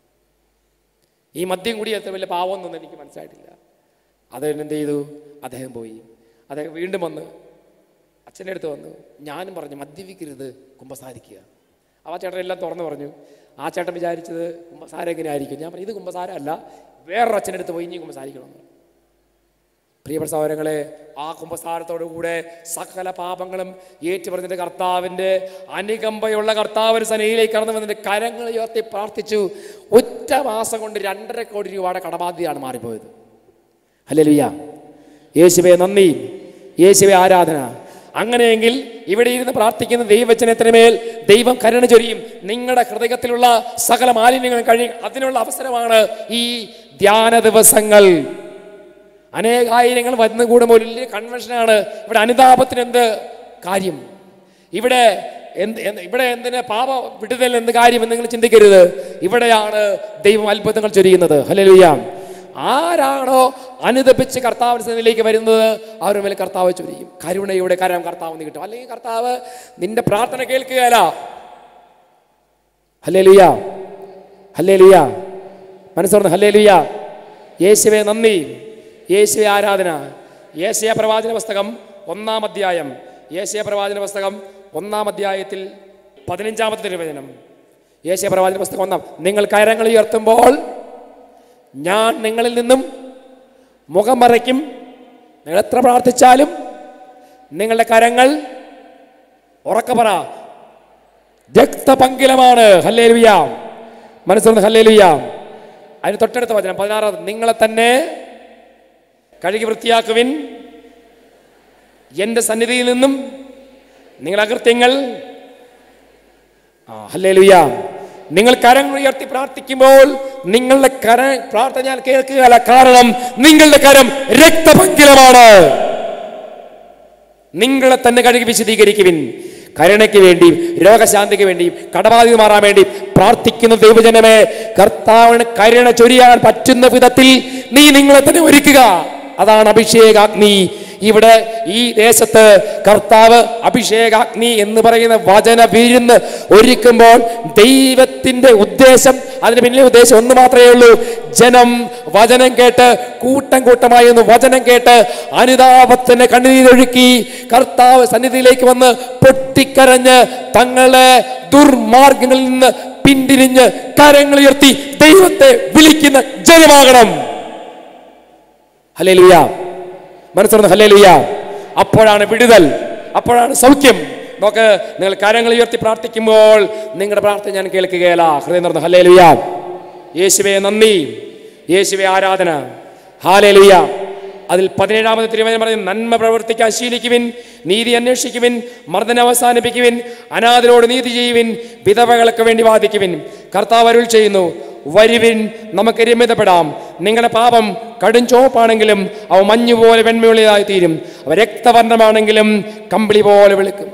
ഈ മദ്യം കുടി എത്ര വലിയ പാവമൊന്നും എനിക്ക് മനസ്സിലായിട്ടില്ല അത് എന്ത് ചെയ്തു അദ്ദേഹം പോയി അദ്ദേഹം വീണ്ടും വന്ന് അച്ഛൻ്റെ അടുത്ത് വന്നു ഞാനും പറഞ്ഞു മദ്യപിക്കരുത് കുമ്പസാരിക്കുക ആ ചേട്ടൻ എല്ലാം തുറന്നു പറഞ്ഞു ആ ചേട്ടൻ വിചാരിച്ചത് കുമ്പസാരം എങ്ങനെ ആയിരിക്കും ഞാൻ പറഞ്ഞു ഇത് കുമ്പസാരം അല്ല വേറൊരു അച്ഛൻ്റെ അടുത്ത് പോയി ഇനി കുമ്പസാരിക്കണമെന്ന് പ്രിയപ്പെട്ട സഹോദരങ്ങളെ ആ കുമ്പസാരത്തോടു കൂടെ സകല പാപങ്ങളും ഏറ്റുപറഞ്ഞിട്ട് കർത്താവിൻ്റെ അനുകമ്പയുള്ള കർത്താവിന് സനയിലേക്ക് കടന്നു വന്നിട്ട് കരങ്ങൾ ഉയർത്തി പ്രാർത്ഥിച്ചു ഒറ്റ മാസം കൊണ്ട് രണ്ടര കോടി രൂപയുടെ കടബാധ്യതയാണ് മാറിപ്പോയത് അല്ലേ ലുയ്യ യേശുവെ നന്ദി യേശുവെ ആരാധന അങ്ങനെയെങ്കിൽ ഇവിടെ ഇരുന്ന് പ്രാർത്ഥിക്കുന്ന ദൈവവചനത്തിന് മേൽ ദൈവം കരുണ ചൊരിയും നിങ്ങളുടെ ഹൃദയത്തിലുള്ള സകല മാലിന്യങ്ങളും കഴിയും അതിനുള്ള അവസരമാണ് ഈ ധ്യാന ദിവസങ്ങൾ അനേകായിരങ്ങൾ വന്നു കൂടുമ്പോൾ വലിയ കൺവെൻഷനാണ് ഇവിടെ അനുതാപത്തിന് എന്ത് കാര്യം ഇവിടെ എന്ത് എന്ത് ഇവിടെ എന്തിന് പാപ വിടുതൽ എന്ത് കാര്യം എന്ന് നിങ്ങൾ ചിന്തിക്കരുത് ഇവിടെയാണ് ദൈവം അത്ഭുതങ്ങൾ ചൊരിയുന്നത് ഹല്ലേലൂയ ആരാണോ അനുദപിച്ച് കർത്താവിന്റെ സന്നിധിയിലേക്ക് വരുന്നത് അവരുടെ മേൽ കർത്താവ് ചൊരിയും കരുണയുടെ കരം കർത്താവ് നീ കിട്ടും അല്ലെങ്കിൽ കർത്താവ് നിന്റെ പ്രാർത്ഥന കേൾക്കുകയല്ല ഹല്ലേലൂയ ഹല്ലേലൂയ മനസ്സോർന്ന് ഹല്ലേലൂയ യേശുവെ നന്ദി യേശുവെ ആരാധന യേശയ പ്രവാചന പുസ്തകം ഒന്നാം അധ്യായം യേശയ പ്രവാചന പുസ്തകം ഒന്നാം അധ്യായത്തിൽ പതിനഞ്ചാമത്തെ തിരുവചനം യേശയ പ്രവാചന പുസ്തകം ഒന്നാം നിങ്ങൾ കയറങ്ങൾ ഉയർത്തുമ്പോൾ ഞാൻ നിങ്ങളിൽ നിന്നും മുഖം മറയ്ക്കും നിങ്ങൾ എത്ര പ്രാർത്ഥിച്ചാലും നിങ്ങളുടെ കരങ്ങൾ ഉറക്ക പറ രക്തപങ്കിലമാണ് ഹല്ലേലുയ മനസ്സിൽ ഹല്ലേലുയ അതിന് തൊട്ടടുത്ത വചനം പതിനാറാം നിങ്ങളെ തന്നെ കഴുകി വൃത്തിയാക്കുവിൻ എൻ്റെ സന്നിധിയിൽ നിന്നും നിങ്ങൾ അകൃത്യങ്ങൾ ആ ഹല്ലേലുയ നിങ്ങൾ കരങ്ങൾ ഉയർത്തി പ്രാർത്ഥിക്കുമ്പോൾ നിങ്ങളുടെ കര പ്രാർത്ഥന ഞാൻ കേൾക്കുകയല്ല കാരണം നിങ്ങളുടെ കരം രക്തപങ്കിലമാണ് നിങ്ങളെ തന്നെ കഴുകി വിശദീകരിക്കുവിൻ കരുണയ്ക്ക് വേണ്ടിയും രോഗശാന്തിക്ക് വേണ്ടിയും കടബാധിത മാറാൻ വേണ്ടി പ്രാർത്ഥിക്കുന്ന ദൈവജനമേ കർത്താവിന് കരുണ ചൊരിയാൻ പറ്റുന്ന വിധത്തിൽ നീ നിങ്ങളെ തന്നെ ഒരുക്കുക അതാണ് അഭിഷേകാഗ്നി ഇവിടെ ഈ ദേശത്ത് കർത്താവ് അഭിഷേകാഗ്നി എന്ന് പറയുന്ന വചന വിരുന്ന് ഒരുക്കുമ്പോൾ ദൈവത്തിന്റെ ഉദ്ദേശം അതിന് പിന്നിലെ ഉദ്ദേശം ഒന്ന് മാത്രമേ ഉള്ളൂ ജനം വചനം കേട്ട് കൂട്ടം കൂട്ടമായി ഒന്ന് വചനം കേട്ട് അനുതാപത്തിന് കണ്ണുനീരൊഴുക്കി കർത്താവ് സന്നിധിയിലേക്ക് വന്ന് പൊട്ടിക്കരഞ്ഞ് തങ്ങളെ ദുർമാർഗങ്ങളിൽ നിന്ന് പിന്തിരിഞ്ഞ് കരങ്ങൾ ഉയർത്തി ദൈവത്തെ വിളിക്കുന്ന ജനമാകണം ഹല്ലേലൂയ മനസ്സുറന്ന് ഹല്ലേലൂയ അപ്പോഴാണ് വിടുതൽ അപ്പോഴാണ് സൗഖ്യം നോക്ക് നിങ്ങൾ കരങ്ങൾ ഉയർത്തി പ്രാർത്ഥിക്കുമ്പോൾ നിങ്ങളുടെ പ്രാർത്ഥന ഞാൻ കേൾക്കുകയല്ല ഹൃദയം തുറന്ന് ഹല്ലേലൂയ യേശുവെ നന്ദി യേശുവെ ആരാധന ഹാലേലുയ അതിൽ പതിനേഴാമത് തിരുവചനം പറയുന്നത് നന്മ പ്രവർത്തിക്കാൻ ശീലിക്കുവിൻ നീതി അന്വേഷിക്കുവിൻ മർദ്ദന അവസാനിപ്പിക്കുവിൻ അനാഥരോട് നീതി ചെയ്യുവിൻ വിധവകൾക്ക് വേണ്ടി വാദിക്കുവിൻ കർത്താവ് അരുൾ ചെയ്യുന്നു വരുവിൻ നമുക്ക് രമ്യതപ്പെടാം നിങ്ങളുടെ പാപം കടും ചോപ്പാണെങ്കിലും അവ മഞ്ഞു പോലെ വെണ്മയുള്ളതായി തീരും അവ രക്തവർണ്ണമാണെങ്കിലും കമ്പിളി പോലെ വെളുക്കും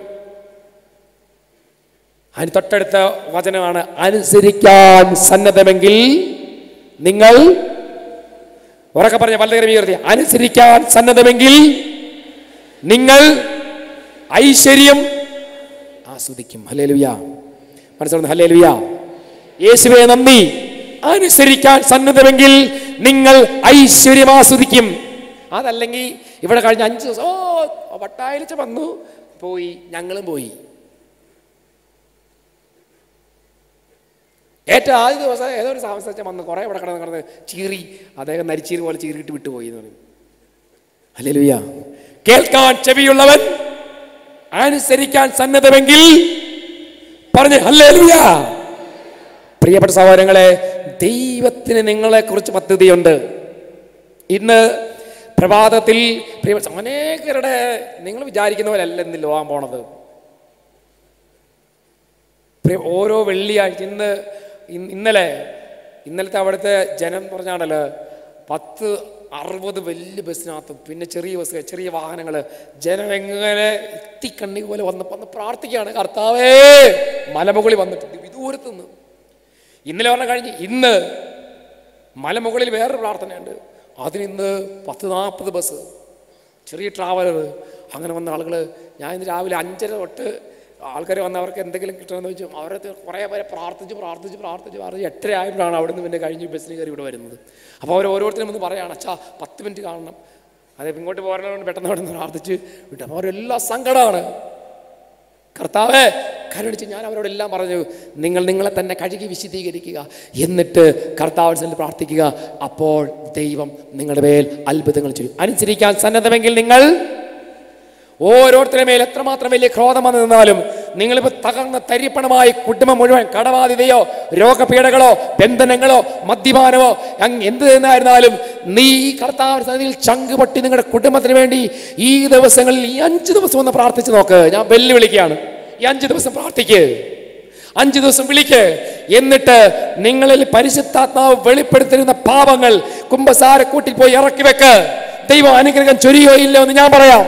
അതിന് തൊട്ടടുത്ത വചനമാണ് അനുസരിക്കാൻ സന്നദ്ധമെങ്കിൽ നിങ്ങൾ ഉറക്കെ പറഞ്ഞ വല്ലകരം ഉയർത്തി അനുസരിക്കാൻ സന്നദ്ധമെങ്കിൽ നിങ്ങൾ ഐശ്വര്യം ആസ്വദിക്കും ഹല്ലേലൂയ മനസ്സിലാവുന്നു ഹല്ലേലൂയ യേശുവെ നന്ദി അനുസരിക്കാൻ സന്നദ്ധമെങ്കിൽ നിങ്ങൾ ഐശ്വര്യം ആസ്വദിക്കും അതല്ലെങ്കിൽ ഇവിടെ കഴിഞ്ഞ അഞ്ച് ദിവസം ഓ വട്ടായിലിച്ച വന്നു പോയി ഞങ്ങളും പോയി ഏറ്റവും ആദ്യ ദിവസം ഏതോ ഒരു താമസിച്ച വന്ന് കുറേ ഇവിടെ കിടന്ന് കിടന്ന് ചീറി അദ്ദേഹം നരിച്ചീരി പോലെ ചീറിയിട്ട് വിട്ടുപോയി എന്ന് പറയും അല്ലേ ലുയ്യ കേൾക്കാൻ ചെവിയുള്ളവൻ അനുസരിക്കാൻ സന്നദ്ധമെങ്കിൽ പറഞ്ഞ് ഹല്ലേ പ്രിയപ്പെട്ട സഹോദരങ്ങളെ ദൈവത്തിന് നിങ്ങളെക്കുറിച്ച് പദ്ധതിയുണ്ട് ഇന്ന് പ്രഭാതത്തിൽ പ്രിയപ്പെട്ട അനേകരുടെ നിങ്ങൾ വിചാരിക്കുന്ന പോലെ അല്ല ഇന്ന് ലോകം പോണത് പ്രിയ- ഓരോ വെള്ളിയാഴ്ച ഇന്ന് ഇന്ന് ഇന്നലെ ഇന്നലത്തെ അവിടുത്തെ ജനം പറഞ്ഞാണല്ലോ പത്ത് അറുപത് വലിയ ബസ്സിനകത്തും പിന്നെ ചെറിയ ബസ് ചെറിയ വാഹനങ്ങൾ ജനം എങ്ങനെ എത്തിക്കണ്ണി പോലെ വന്ന് വന്ന് പ്രാർത്ഥിക്കുകയാണ് കർത്താവേ മലമുകളിൽ വന്നിട്ട് വിദൂരത്ത് നിന്ന് ഇന്നലെ പറഞ്ഞ കഴിഞ്ഞ് ഇന്ന് മലമുകളിൽ വേറൊരു പ്രാർത്ഥനയുണ്ട് അതിനിന്ന് പത്ത് നാൽപ്പത് ബസ് ചെറിയ ട്രാവലർ അങ്ങനെ വന്ന ആളുകൾ ഞാൻ ഇന്ന് രാവിലെ അഞ്ചര തൊട്ട് ആൾക്കാർ വന്നവർക്ക് എന്തെങ്കിലും കിട്ടണമെന്ന് വെച്ചു അവരെ കുറേ പേരെ പ്രാർത്ഥിച്ച് പ്രാർത്ഥിച്ച് പ്രാർത്ഥിച്ച് പ്രാർത്ഥിച്ച് എട്ടര ആയപ്പോഴാണ് അവിടെ നിന്ന് പിന്നെ കഴിഞ്ഞ് ബസ്സിന് കയറി ഇവിടെ വരുന്നത് അപ്പോൾ അവർ ഓരോരുത്തരും വന്ന് പറയുകയാണ് അച്ഛാ പത്ത് മിനിറ്റ് കാണണം അതെ ഇങ്ങോട്ട് പോരണോണ്ട് പെട്ടെന്ന് അവിടെ നിന്ന് പ്രാർത്ഥിച്ച് വിട്ടു അപ്പോൾ അവരെല്ലാം സങ്കടമാണ് കർത്താവേ കരുണിച്ച് ഞാൻ അവരോടെല്ലാം പറഞ്ഞു നിങ്ങൾ നിങ്ങളെ തന്നെ കഴുകി വിശദീകരിക്കുക എന്നിട്ട് കർത്താവിൽ പ്രാർത്ഥിക്കുക അപ്പോൾ ദൈവം നിങ്ങളുടെ മേൽ അത്ഭുതങ്ങൾ ചെയ്യും അനുസരിക്കാൻ സന്നദ്ധമെങ്കിൽ നിങ്ങൾ ഓരോരുത്തരുടെ മേൽ എത്രമാത്രം വലിയ ക്രോധം വന്നു നിന്നാലും നിങ്ങളിപ്പോൾ തകർന്ന തരിപ്പണമായി കുടുംബം മുഴുവൻ കടബാധിതയോ രോഗപീഠകളോ ബന്ധനങ്ങളോ മദ്യപാനമോ അങ്ങ് എന്ത് തന്നെയായിരുന്നാലും നീ ഈ കർത്താവ് സന്നിധിയിൽ ചങ്ക് പൊട്ടി നിങ്ങളുടെ കുടുംബത്തിന് വേണ്ടി ഈ ദിവസങ്ങളിൽ ഈ അഞ്ച് ദിവസം ഒന്ന് പ്രാർത്ഥിച്ച് നോക്ക് ഞാൻ വെല്ലുവിളിക്കുകയാണ് ഈ അഞ്ച് ദിവസം പ്രാർത്ഥിക്ക് അഞ്ച് ദിവസം വിളിക്ക് എന്നിട്ട് നിങ്ങളിൽ പരിശുദ്ധാത്മാവ് വെളിപ്പെടുത്തിരുന്ന പാപങ്ങൾ കുംഭസാരക്കൂട്ടിൽ പോയി ഇറക്കി വെക്ക് ദൈവം അനുഗ്രഹം ചൊരിയോ ഇല്ലയോ എന്ന് ഞാൻ പറയാം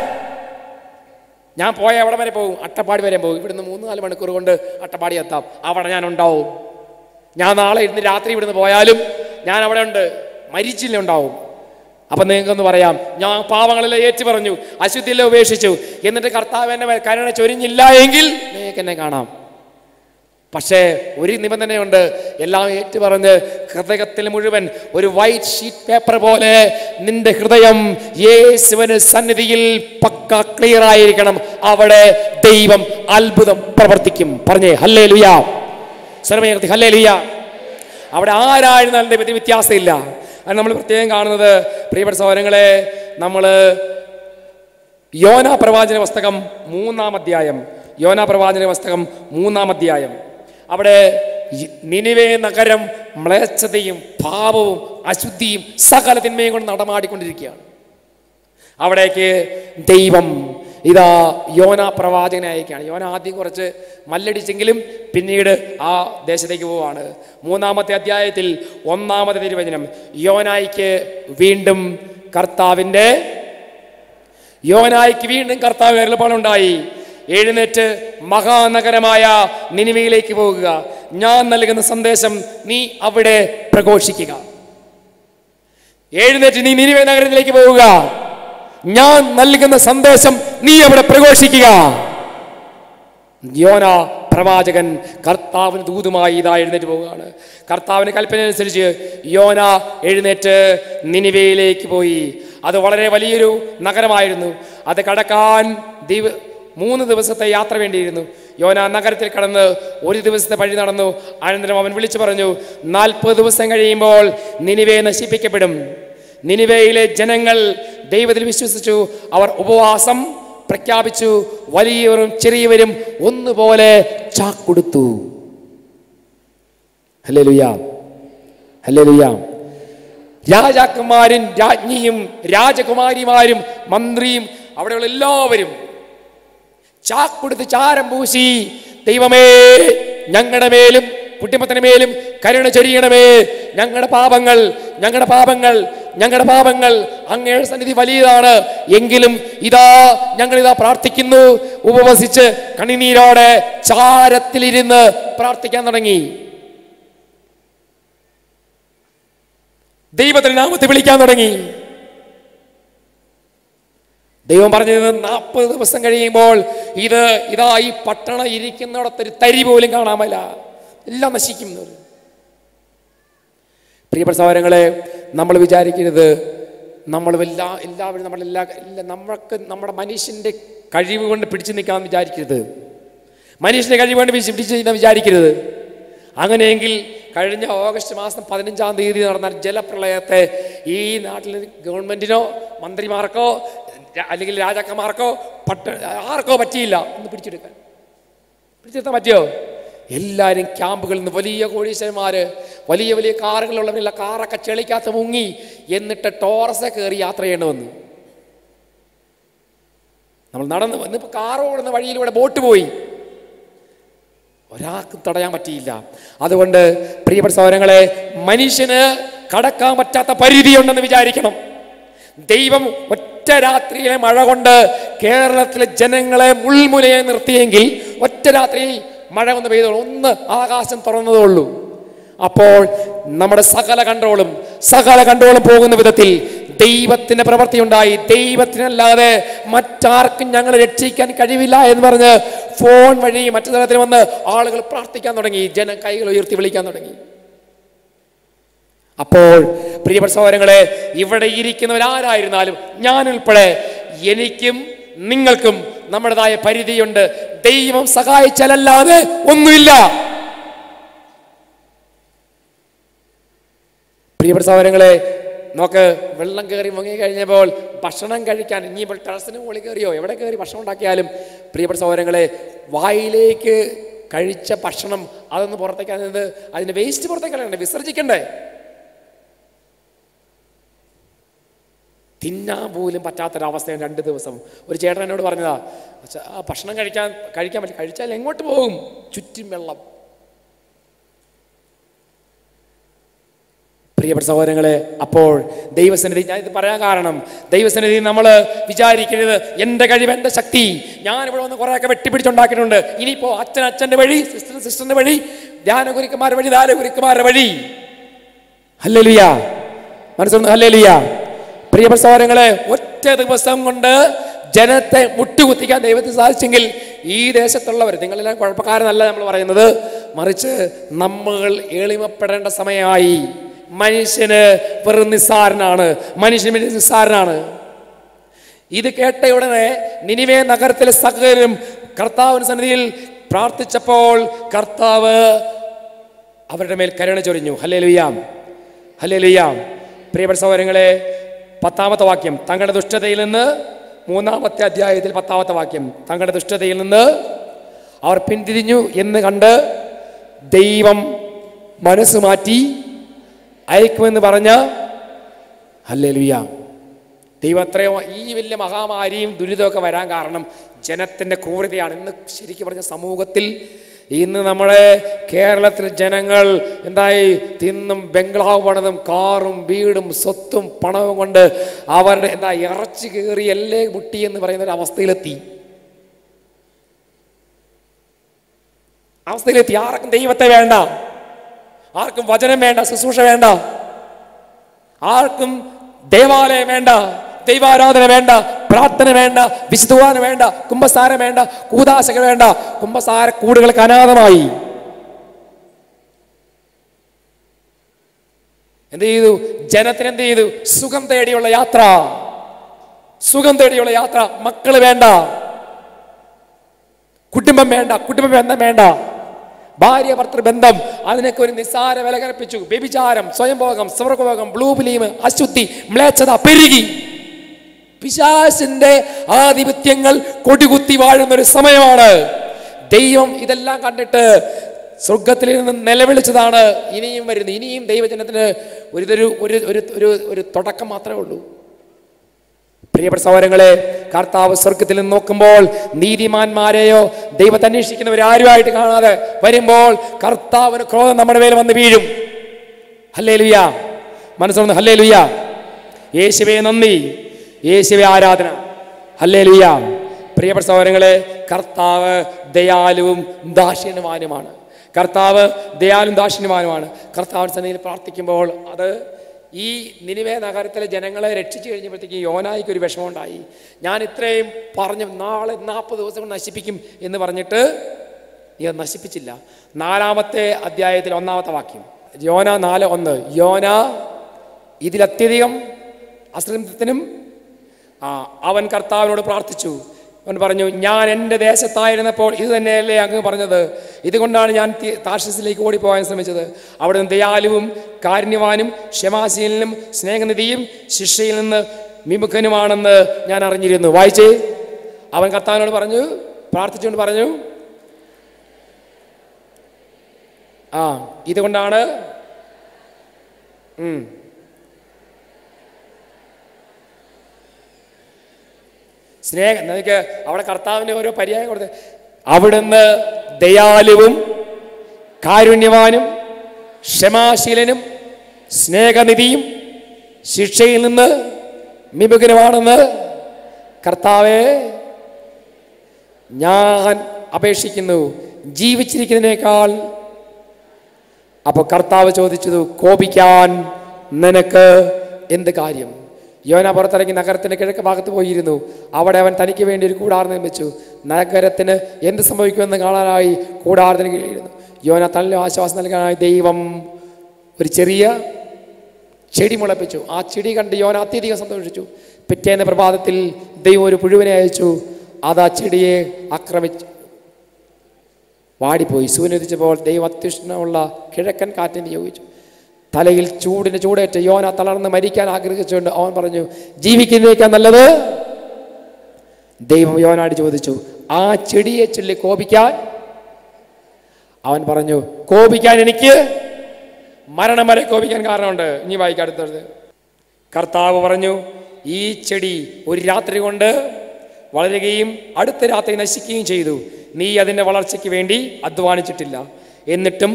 ഞാൻ പോയ എവിടെ വരെ പോകും അട്ടപ്പാടി വരെ പോകും ഇവിടുന്ന് മൂന്ന് നാല് മണിക്കൂർ കൊണ്ട് അട്ടപ്പാടി എത്താം അവിടെ ഞാൻ ഉണ്ടാവും ഞാൻ നാളെ ഇന്ന് രാത്രി ഇവിടുന്ന് പോയാലും ഞാൻ അവിടെ ഉണ്ട് മരിച്ചില്ല ഉണ്ടാവും അപ്പം നിങ്ങൾക്കൊന്ന് പറയാം ഞാൻ പാവങ്ങളെല്ലാം ഏറ്റു പറഞ്ഞു അശുദ്ധിയെല്ലാം ഉപേക്ഷിച്ചു എന്നിട്ട് കർത്താവ് എന്നെ കരുണ ചൊരിഞ്ഞില്ല എങ്കിൽ നിങ്ങൾക്ക് എന്നെ കാണാം പക്ഷേ ഒരു നിബന്ധനയുണ്ട് എല്ലാം ഏറ്റു പറഞ്ഞ് ഹൃദയത്തിൽ മുഴുവൻ ഒരു വൈറ്റ് ഷീറ്റ് പേപ്പർ പോലെ നിന്റെ ഹൃദയം യേശുവിന് സന്നിധിയിൽ പക്ക ക്ലിയർ ആയിരിക്കണം അവിടെ ദൈവം അത്ഭുതം പ്രവർത്തിക്കും പറഞ്ഞേ ഹല്ലേ ലുയാ സ്വരമേർത്തി ഹല്ലേ ലുയാ അവിടെ ആരായിരുന്നാലും ദൈവത്തിന് വ്യത്യാസമില്ല അത് നമ്മൾ പ്രത്യേകം കാണുന്നത് പ്രിയപ്പെട്ട സഹോദരങ്ങളെ നമ്മൾ യോന പ്രവാചന പുസ്തകം മൂന്നാം അധ്യായം യോന പ്രവാചന പുസ്തകം മൂന്നാം അധ്യായം അവിടെ ഈ നിനിവേ നഗരം മ്ലേച്ഛതയും പാപവും അശുദ്ധിയും സകല തിന്മയും കൊണ്ട് നടമാടിക്കൊണ്ടിരിക്കുകയാണ് അവിടേക്ക് ദൈവം ഇതാ യോന പ്രവാചകനെ അയക്കുകയാണ് യോന ആദ്യം കുറച്ച് മല്ലടിച്ചെങ്കിലും പിന്നീട് ആ ദേശത്തേക്ക് പോവാണ് മൂന്നാമത്തെ അധ്യായത്തിൽ ഒന്നാമത്തെ തിരുവചനം യോനായിക്ക് വീണ്ടും കർത്താവിൻ്റെ യോനായിക്ക് വീണ്ടും കർത്താവ് എളുപ്പമുണ്ടായി എഴുന്നേറ്റ് മഹാനഗരമായ നിനിവയിലേക്ക് പോകുക ഞാൻ നൽകുന്ന സന്ദേശം നീ അവിടെ പ്രഘോഷിക്കുക എഴുന്നേറ്റ് നീ നിനിവേ നഗരത്തിലേക്ക് പോവുക ഞാൻ നൽകുന്ന സന്ദേശം നീ അവിടെ പ്രഘോഷിക്കുക യോന പ്രവാചകൻ കർത്താവിന് ദൂതുമായി ഇതാ എഴുന്നേറ്റ് പോവുകയാണ് കർത്താവിന് കൽപ്പന അനുസരിച്ച് യോന എഴുന്നേറ്റ് നിനിവയിലേക്ക് പോയി അത് വളരെ വലിയൊരു നഗരമായിരുന്നു അത് കടക്കാൻ ദിവ മൂന്ന് ദിവസത്തെ യാത്ര വേണ്ടിയിരുന്നു യോന നഗരത്തിൽ കടന്ന് ഒരു ദിവസത്തെ വഴി നടന്നു അനന്തരം അവൻ വിളിച്ചു പറഞ്ഞു നാൽപ്പത് ദിവസം കഴിയുമ്പോൾ നിനിവേ നശിപ്പിക്കപ്പെടും നിനിവയിലെ ജനങ്ങൾ ദൈവത്തിൽ വിശ്വസിച്ചു അവർ ഉപവാസം പ്രഖ്യാപിച്ചു വലിയവരും ചെറിയവരും ഒന്നുപോലെ ചാക്കൊടുത്തു ഹലേ ലുയാ ഹലേ ലുയാ രാജാക്കന്മാരും രാജ്ഞിയും രാജകുമാരിമാരും മന്ത്രിയും അവിടെയുള്ള എല്ലാവരും ചാക്കൊടുത്ത് ചാരം പൂശി ദൈവമേ ഞങ്ങളുടെ മേലും കുടുംബത്തിന് മേലും കരുണ ചൊരിയണമേ ഞങ്ങളുടെ പാപങ്ങൾ ഞങ്ങളുടെ പാപങ്ങൾ ഞങ്ങളുടെ പാപങ്ങൾ അങ്ങയുടെ സന്നിധി വലിയതാണ് എങ്കിലും ഇതാ ഞങ്ങൾ ഇതാ പ്രാർത്ഥിക്കുന്നു ഉപവസിച്ച് കണിനീരോടെ ചാരത്തിലിരുന്ന് പ്രാർത്ഥിക്കാൻ തുടങ്ങി ദൈവത്തിന്റെ നാമത്തെ വിളിക്കാൻ തുടങ്ങി ദൈവം പറഞ്ഞത് നാൽപ്പത് ദിവസം കഴിയുമ്പോൾ ഇത് ഇതാ ഈ പട്ടണം ഇരിക്കുന്നിടത്തൊരു തരി പോലും കാണാമല്ല എല്ലാം നശിക്കും എന്ന് പറഞ്ഞു. പ്രിയപ്പെട്ട സഹോദരങ്ങളെ നമ്മൾ വിചാരിക്കരുത് നമ്മൾ എല്ലാ എല്ലാവരും നമ്മളെല്ലാ എല്ലാ നമ്മൾക്ക് നമ്മുടെ മനുഷ്യൻ്റെ കഴിവ് കൊണ്ട് പിടിച്ചു നിൽക്കാമെന്ന് വിചാരിക്കരുത് മനുഷ്യൻ്റെ കഴിവ് കൊണ്ട് പിടിച്ച് പിടിച്ച് നിൽക്കാൻ വിചാരിക്കരുത് അങ്ങനെയെങ്കിൽ കഴിഞ്ഞ ഓഗസ്റ്റ് മാസം പതിനഞ്ചാം തീയതി നടന്ന ജലപ്രളയത്തെ ഈ നാട്ടിലെ ഗവൺമെൻറ്റിനോ മന്ത്രിമാർക്കോ ര- അല്ലെങ്കിൽ രാജാക്കന്മാർക്കോ പട്ട ആർക്കോ പറ്റിയില്ല ഒന്ന് പിടിച്ചെടുക്കാൻ പിടിച്ചെടുത്താൻ പറ്റിയോ എല്ലാവരും ക്യാമ്പുകളിൽ നിന്ന് വലിയ കോടീശ്വരന്മാർ വലിയ വലിയ കാറുകളുള്ളവരെല്ലാം കാറൊക്കെ ചെളിക്കകത്ത് മുങ്ങി എന്നിട്ട് ടോറസെ കയറി യാത്ര ചെയ്യേണ്ടി വന്നു നമ്മൾ നടന്ന് വന്നിപ്പോൾ കാറ് ഓടുന്ന വഴിയിലൂടെ ബോട്ട് പോയി ഒരാൾക്കും തടയാൻ പറ്റിയില്ല അതുകൊണ്ട് പ്രിയപ്പെട്ട സഹോദരങ്ങളെ മനുഷ്യന് കടക്കാൻ പറ്റാത്ത പരിധിയുണ്ടെന്ന് വിചാരിക്കണം ദൈവം ഒറ്റ രാത്രിയിലെ മഴ കൊണ്ട് കേരളത്തിലെ ജനങ്ങളെ മുൾമുനയെ നിർത്തിയെങ്കിൽ ഒറ്റ രാത്രി മഴ ഒന്ന് പെയ്തോളൂ ഒന്ന് ആകാശം തുറന്നതേ ഉള്ളൂ അപ്പോൾ നമ്മുടെ സകല കൺട്രോളും സകല കൺട്രോളും പോകുന്ന വിധത്തിൽ ദൈവത്തിന്റെ പ്രവൃത്തി ഉണ്ടായി ദൈവത്തിനല്ലാതെ മറ്റാർക്കും ഞങ്ങളെ രക്ഷിക്കാൻ കഴിവില്ല എന്ന് പറഞ്ഞ് ഫോൺ വഴി മറ്റു തരത്തിൽ വന്ന് ആളുകൾ പ്രാർത്ഥിക്കാൻ തുടങ്ങി ജനം കൈകൾ ഉയർത്തി വിളിക്കാൻ തുടങ്ങി അപ്പോൾ പ്രിയപ്പെട്ട സഹോദരങ്ങളെ ഇവിടെ ഇരിക്കുന്നവരാരായിരുന്നാലും ഞാൻ ഉൾപ്പെടെ എനിക്കും നിങ്ങൾക്കും നമ്മുടേതായ പരിധിയുണ്ട് ദൈവം സഹായിച്ചാലല്ലാതെ ഒന്നുമില്ല പ്രിയപ്പെട്ട സഹോദരങ്ങളെ നോക്ക് വെള്ളം കയറി മുങ്ങി കഴിഞ്ഞപ്പോൾ ഭക്ഷണം കഴിക്കാൻ ഇനിയിപ്പോൾ ടെറസിന് മുകളിൽ കയറിയോ എവിടെ കയറി ഭക്ഷണം ഉണ്ടാക്കിയാലും പ്രിയപ്പെട്ട സഹോദരങ്ങളെ വായിലേക്ക് കഴിച്ച ഭക്ഷണം അതൊന്ന് പുറത്തേക്ക് അതിന് അതിന് വേസ്റ്റ് പുറത്തേക്ക് കളയണ്ടേ വിസർജിക്കണ്ടേ തിന്നാൻ പോലും പറ്റാത്തൊരവസ്ഥയാണ് രണ്ട് ദിവസം ഒരു ചേട്ടൻ എന്നോട് പറഞ്ഞതാ "അച്ഛാ, ആ ഭക്ഷണം കഴിക്കാൻ കഴിക്കാൻ പറ്റും കഴിച്ചാൽ എങ്ങോട്ട് പോകും ചുറ്റും വെള്ളം പ്രിയപ്പെട്ട സഹോദരങ്ങളെ അപ്പോൾ ദൈവസന്നിധി ഞാൻ ഇത് പറയാൻ കാരണം ദൈവസന്നിധി നമ്മൾ വിചാരിക്കരുത് എൻ്റെ കഴിവ് എൻ്റെ ശക്തി ഞാൻ ഇവിടെ വന്ന് കുറേയൊക്കെ വെട്ടിപ്പിടിച്ചുണ്ടാക്കിയിട്ടുണ്ട് ഇനിയിപ്പോൾ അച്ഛൻ അച്ഛൻ്റെ വഴി സിസ്റ്റർ സിസ്റ്ററിൻ്റെ വഴി ധ്യാനഗുരുക്കന്മാരുടെ വഴി ധാരഗുരുക്കന്മാരുടെ വഴി ഹല്ലേലൂയ മനസ്സിലൊന്ന് ഹല്ലേലൂയ പ്രിയപ്പെട്ട സഹോദരങ്ങളെ ഒറ്റ ദിവസം കൊണ്ട് ജനത്തെ മുട്ടുകുത്തിക്കാൻ ദൈവത്തിന് സാധിച്ചെങ്കിൽ ഈ ദേശത്തുള്ളവർ നിങ്ങളെല്ലാം കുഴപ്പക്കാരെന്നല്ല നമ്മൾ പറയുന്നത് മറിച്ച് നമ്മൾ എളിമപ്പെടേണ്ട സമയമായി മനുഷ്യന് വെറും നിസ്സാരനാണ് മനുഷ്യന് വേണ്ടി നിസ്സാരനാണ് ഇത് കേട്ട ഉടനെ നിനിവേ നഗരത്തിലെ സകലരും കർത്താവിന് സന്നിധിയിൽ പ്രാർത്ഥിച്ചപ്പോൾ കർത്താവ് അവരുടെ മേൽ കരുണ ചൊരിഞ്ഞു ഹല്ലേ ലുയ്യാം ഹല്ലേ ലുയ്യാം പ്രിയപ്പെട്ട സഹോദരങ്ങളെ പത്താമത്തെ വാക്യം തങ്ങളുടെ ദുഷ്ടതയിൽ നിന്ന് മൂന്നാമത്തെ അധ്യായത്തിൽ പത്താമത്തെ വാക്യം തങ്ങളുടെ ദുഷ്ടതയിൽ നിന്ന് അവർ പിന്തിരിഞ്ഞു എന്ന് കണ്ട് ദൈവം മനസ്സ് മാറ്റി അയക്കുമെന്ന് പറഞ്ഞ ഹല്ലേ ലുയ്യാം ദൈവം എത്രയോ ഈ വലിയ മഹാമാരിയും ദുരിതമൊക്കെ വരാൻ കാരണം ജനത്തിൻ്റെ ക്രൂരതയാണ് ഇന്ന് ശരിക്കും പറഞ്ഞ സമൂഹത്തിൽ ഇന്ന് നമ്മുടെ കേരളത്തിലെ ജനങ്ങൾ എന്തായി തിന്നും ബംഗ്ലാവ് പണിതും കാറും വീടും സ്വത്തും പണവും കൊണ്ട് അവരുടെ എന്താ ഇറച്ചി കയറി എല്ലേ മുട്ടി എന്ന് പറയുന്ന ഒരു അവസ്ഥയിലെത്തി അവസ്ഥയിലെത്തി ആർക്കും ദൈവത്തെ വേണ്ട ആർക്കും വചനം വേണ്ട ശുശ്രൂഷ വേണ്ട ആർക്കും ദേവാലയം വേണ്ട ദൈവാരാധന വേണ്ട പ്രാർത്ഥന വേണ്ട വിശുദ്ധവാന വേണ്ട കുംഭസാരം വേണ്ട കൂതാശക വേണ്ട കുംഭസാര കൂടുകൾക്ക് അനാഥമായി എന്ത് ചെയ്തു ജനത്തിന് എന്ത് ചെയ്തു സുഖം തേടിയുള്ള യാത്ര സുഖം തേടിയുള്ള യാത്ര മക്കള് വേണ്ട കുടുംബം വേണ്ട കുടുംബ ബന്ധം വേണ്ട ഭാര്യ ഭർത്തൃ ബന്ധം അതിനൊക്കെ ഒരു നിസ്സാര വില കൽപ്പിച്ചു വ്യഭിചാരം സ്വയംഭോഗം സ്വർഗഭോഗം ബ്ലൂ ഫിലീം അശുദ്ധി മ്ലേച്ഛത പെരുകി പിശാസിന്റെ ആധിപത്യങ്ങൾ കൊടികുത്തി വാഴുന്ന ഒരു സമയമാണ് ദൈവം ഇതെല്ലാം കണ്ടിട്ട് സ്വർഗത്തിൽ നിന്ന് നിലവിളിച്ചതാണ് ഇനിയും വരുന്നത് ഇനിയും ദൈവജനത്തിന് ഒരു ഇതൊരു ഒരു ഒരു ഒരു ഒരു തുടക്കം മാത്രമേ ഉള്ളൂ പ്രിയപ്പെട്ട സഹോദരങ്ങളെ കർത്താവ് സ്വർഗത്തിൽ നിന്ന് നോക്കുമ്പോൾ നീതിമാന്മാരെയോ ദൈവത്തെ അന്വേഷിക്കുന്നവരാരുമായിട്ട് കാണാതെ വരുമ്പോൾ കർത്താവിന് ക്രോധം നമ്മുടെ മേൽ വന്ന് വീഴും ഹല്ലേ ലുയ്യ മനസ്സൊന്ന് ഹല്ലേ ലുയ്യ യേശുവേ നന്ദി യേശുവേ ആരാധന ഹല്ലേ ലുയ്യ പ്രിയപ്പെട്ട സഹോദരങ്ങളെ കർത്താവ് ദയാലുവും ദാക്ഷിണ്യവാനുമാണ് കർത്താവ് ദയാലും ദാക്ഷിണ്യവാനുമാണ് കർത്താവിന് സന്നിധിയിൽ പ്രാർത്ഥിക്കുമ്പോൾ അത് ഈ നിനിവേ നഗരത്തിലെ ജനങ്ങളെ രക്ഷിച്ചു കഴിഞ്ഞപ്പോഴത്തേക്ക് യോനായിക്ക് ഒരു വിഷമമുണ്ടായി ഞാൻ ഇത്രയും പറഞ്ഞു നാളെ നാൽപ്പത് ദിവസം കൊണ്ട് നശിപ്പിക്കും എന്ന് പറഞ്ഞിട്ട് നീ അത് നശിപ്പിച്ചില്ല നാലാമത്തെ അധ്യായത്തിൽ ഒന്നാമത്തെ വാക്യം യോന നാല് ഒന്ന് യോന ഇതിലത്യധികം അശ്രദ്ധത്തിനും ആ അവൻ കർത്താവിനോട് പ്രാർത്ഥിച്ചു അവൻ പറഞ്ഞു ഞാൻ എൻ്റെ ദേശത്തായിരുന്നപ്പോൾ ഇത് തന്നെയല്ലേ അങ്ങ് പറഞ്ഞത് ഇതുകൊണ്ടാണ് ഞാൻ തി- താർശിസിലേക്ക് ഓടിപ്പോകാൻ ശ്രമിച്ചത് അവിടെ നിന്ന് ദയാലുവും കാരുണ്യവാനും ക്ഷമാശീലനും സ്നേഹനിധിയും ശിക്ഷയിൽ നിന്ന് വിമുഖനുമാണെന്ന് ഞാൻ അറിഞ്ഞിരുന്നു വായിച്ചേ അവൻ കർത്താവിനോട് പറഞ്ഞു പ്രാർത്ഥിച്ചുകൊണ്ട് പറഞ്ഞു ആ ഇതുകൊണ്ടാണ് ഉം. സ്നേഹം എനിക്ക് അവിടെ കർത്താവിൻ്റെ ഓരോ പര്യായം കൊടുത്ത് അവിടുന്ന് ദയാലുവും കാരുണ്യവാനും ക്ഷമാശീലനും സ്നേഹനിധിയും ശിക്ഷയിൽ നിന്ന് വിമുഖനുമാണെന്ന് കർത്താവെ ഞാൻ അപേക്ഷിക്കുന്നു ജീവിച്ചിരിക്കുന്നതിനേക്കാൾ അപ്പോൾ കർത്താവ് ചോദിച്ചത് കോപിക്കാൻ നിനക്ക് എന്ത് കാര്യം യോന പുറത്തിറങ്ങി നഗരത്തിന്റെ കിഴക്ക് ഭാഗത്ത് പോയിരുന്നു അവിടെ അവൻ തനിക്ക് വേണ്ടി ഒരു കൂടാർ നിർമ്മിച്ചു നഗരത്തിന് എന്ത് സംഭവിക്കുമെന്ന് കാണാനായി കൂടാരത്തിന് കീഴിയിരുന്നു യോന തന്നിലും ആശ്വാസം നൽകാനായി ദൈവം ഒരു ചെറിയ ചെടി മുളപ്പിച്ചു ആ ചെടി കണ്ട് യോന അത്യധികം സന്തോഷിച്ചു പിറ്റേന്ന് പ്രഭാതത്തിൽ ദൈവം ഒരു പുഴുവിനെ അയച്ചു അത് ആ ചെടിയെ ആക്രമിച്ചു വാടിപ്പോയി സൂര്യനുദിച്ചപ്പോൾ ദൈവം അത്യുഷ്ണമുള്ള കിഴക്കൻ കാറ്റിനെ നിയോഗിച്ചു തലയിൽ ചൂടിന് ചൂടേറ്റ് യോന തളർന്ന് മരിക്കാൻ ആഗ്രഹിച്ചുകൊണ്ട് അവൻ പറഞ്ഞു ജീവിക്കുന്നതിനേക്കാൾ നല്ലത് ദൈവം യോനാട് ചോദിച്ചു ആ ചെടിയെ ചൊല്ലി കോപിക്കാൻ അവൻ പറഞ്ഞു കോപിക്കാൻ എനിക്ക് മരണം വരെ കോപിക്കാൻ കാരണമുണ്ട് ഇനി വായിക്കാം അടുത്തത് കർത്താവ് പറഞ്ഞു ഈ ചെടി ഒരു രാത്രി കൊണ്ട് വളരുകയും അടുത്ത രാത്രി നശിക്കുകയും ചെയ്തു നീ അതിൻ്റെ വളർച്ചയ്ക്ക് വേണ്ടി അധ്വാനിച്ചിട്ടില്ല എന്നിട്ടും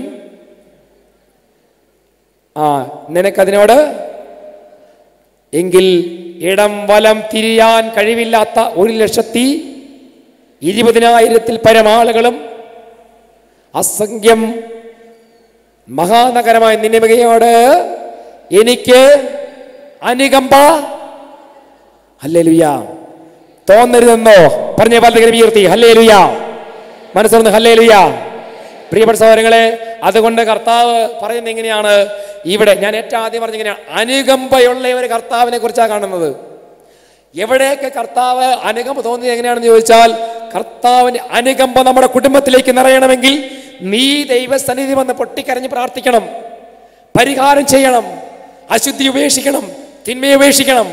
ആ നിനക്കതിനോട് എങ്കിൽ ഇടം വലം തിരിയാൻ കഴിവില്ലാത്ത ഒരു ലക്ഷത്തി ഇരുപതിനായിരത്തിൽ പരമാളുകളും അസംഖ്യം മഹാനഗരമായ നിന്നിമകയോട് എനിക്ക് അനുകമ്പ ഹല്ലേലൂയ തോന്നരുതെന്നോ പറഞ്ഞ പലതരം ഉയർത്തി ഹല്ലേലൂയ മനസ്സൊന്ന് ഹല്ലേലൂയ പ്രിയപ്പെട്ട സഹോദരങ്ങളെ അതുകൊണ്ട് കർത്താവ് പറയുന്നത് എങ്ങനെയാണ് ഇവിടെ ഞാൻ ഏറ്റവും ആദ്യം പറഞ്ഞ ഇങ്ങനെയാണ് അനുകമ്പയുള്ള ഒരു കർത്താവിനെ കുറിച്ചാണ് കാണുന്നത് എവിടെയൊക്കെ കർത്താവ് അനുകമ്പ തോന്നിയത് എങ്ങനെയാണെന്ന് ചോദിച്ചാൽ കർത്താവിന്റെ അനുകമ്പ നമ്മുടെ കുടുംബത്തിലേക്ക് നിറയണമെങ്കിൽ നീ ദൈവസന്നിധി വന്ന് പൊട്ടിക്കരഞ്ഞ് പ്രാർത്ഥിക്കണം പരിഹാരം ചെയ്യണം അശുദ്ധി ഉപേക്ഷിക്കണം തിന്മയെ ഉപേക്ഷിക്കണം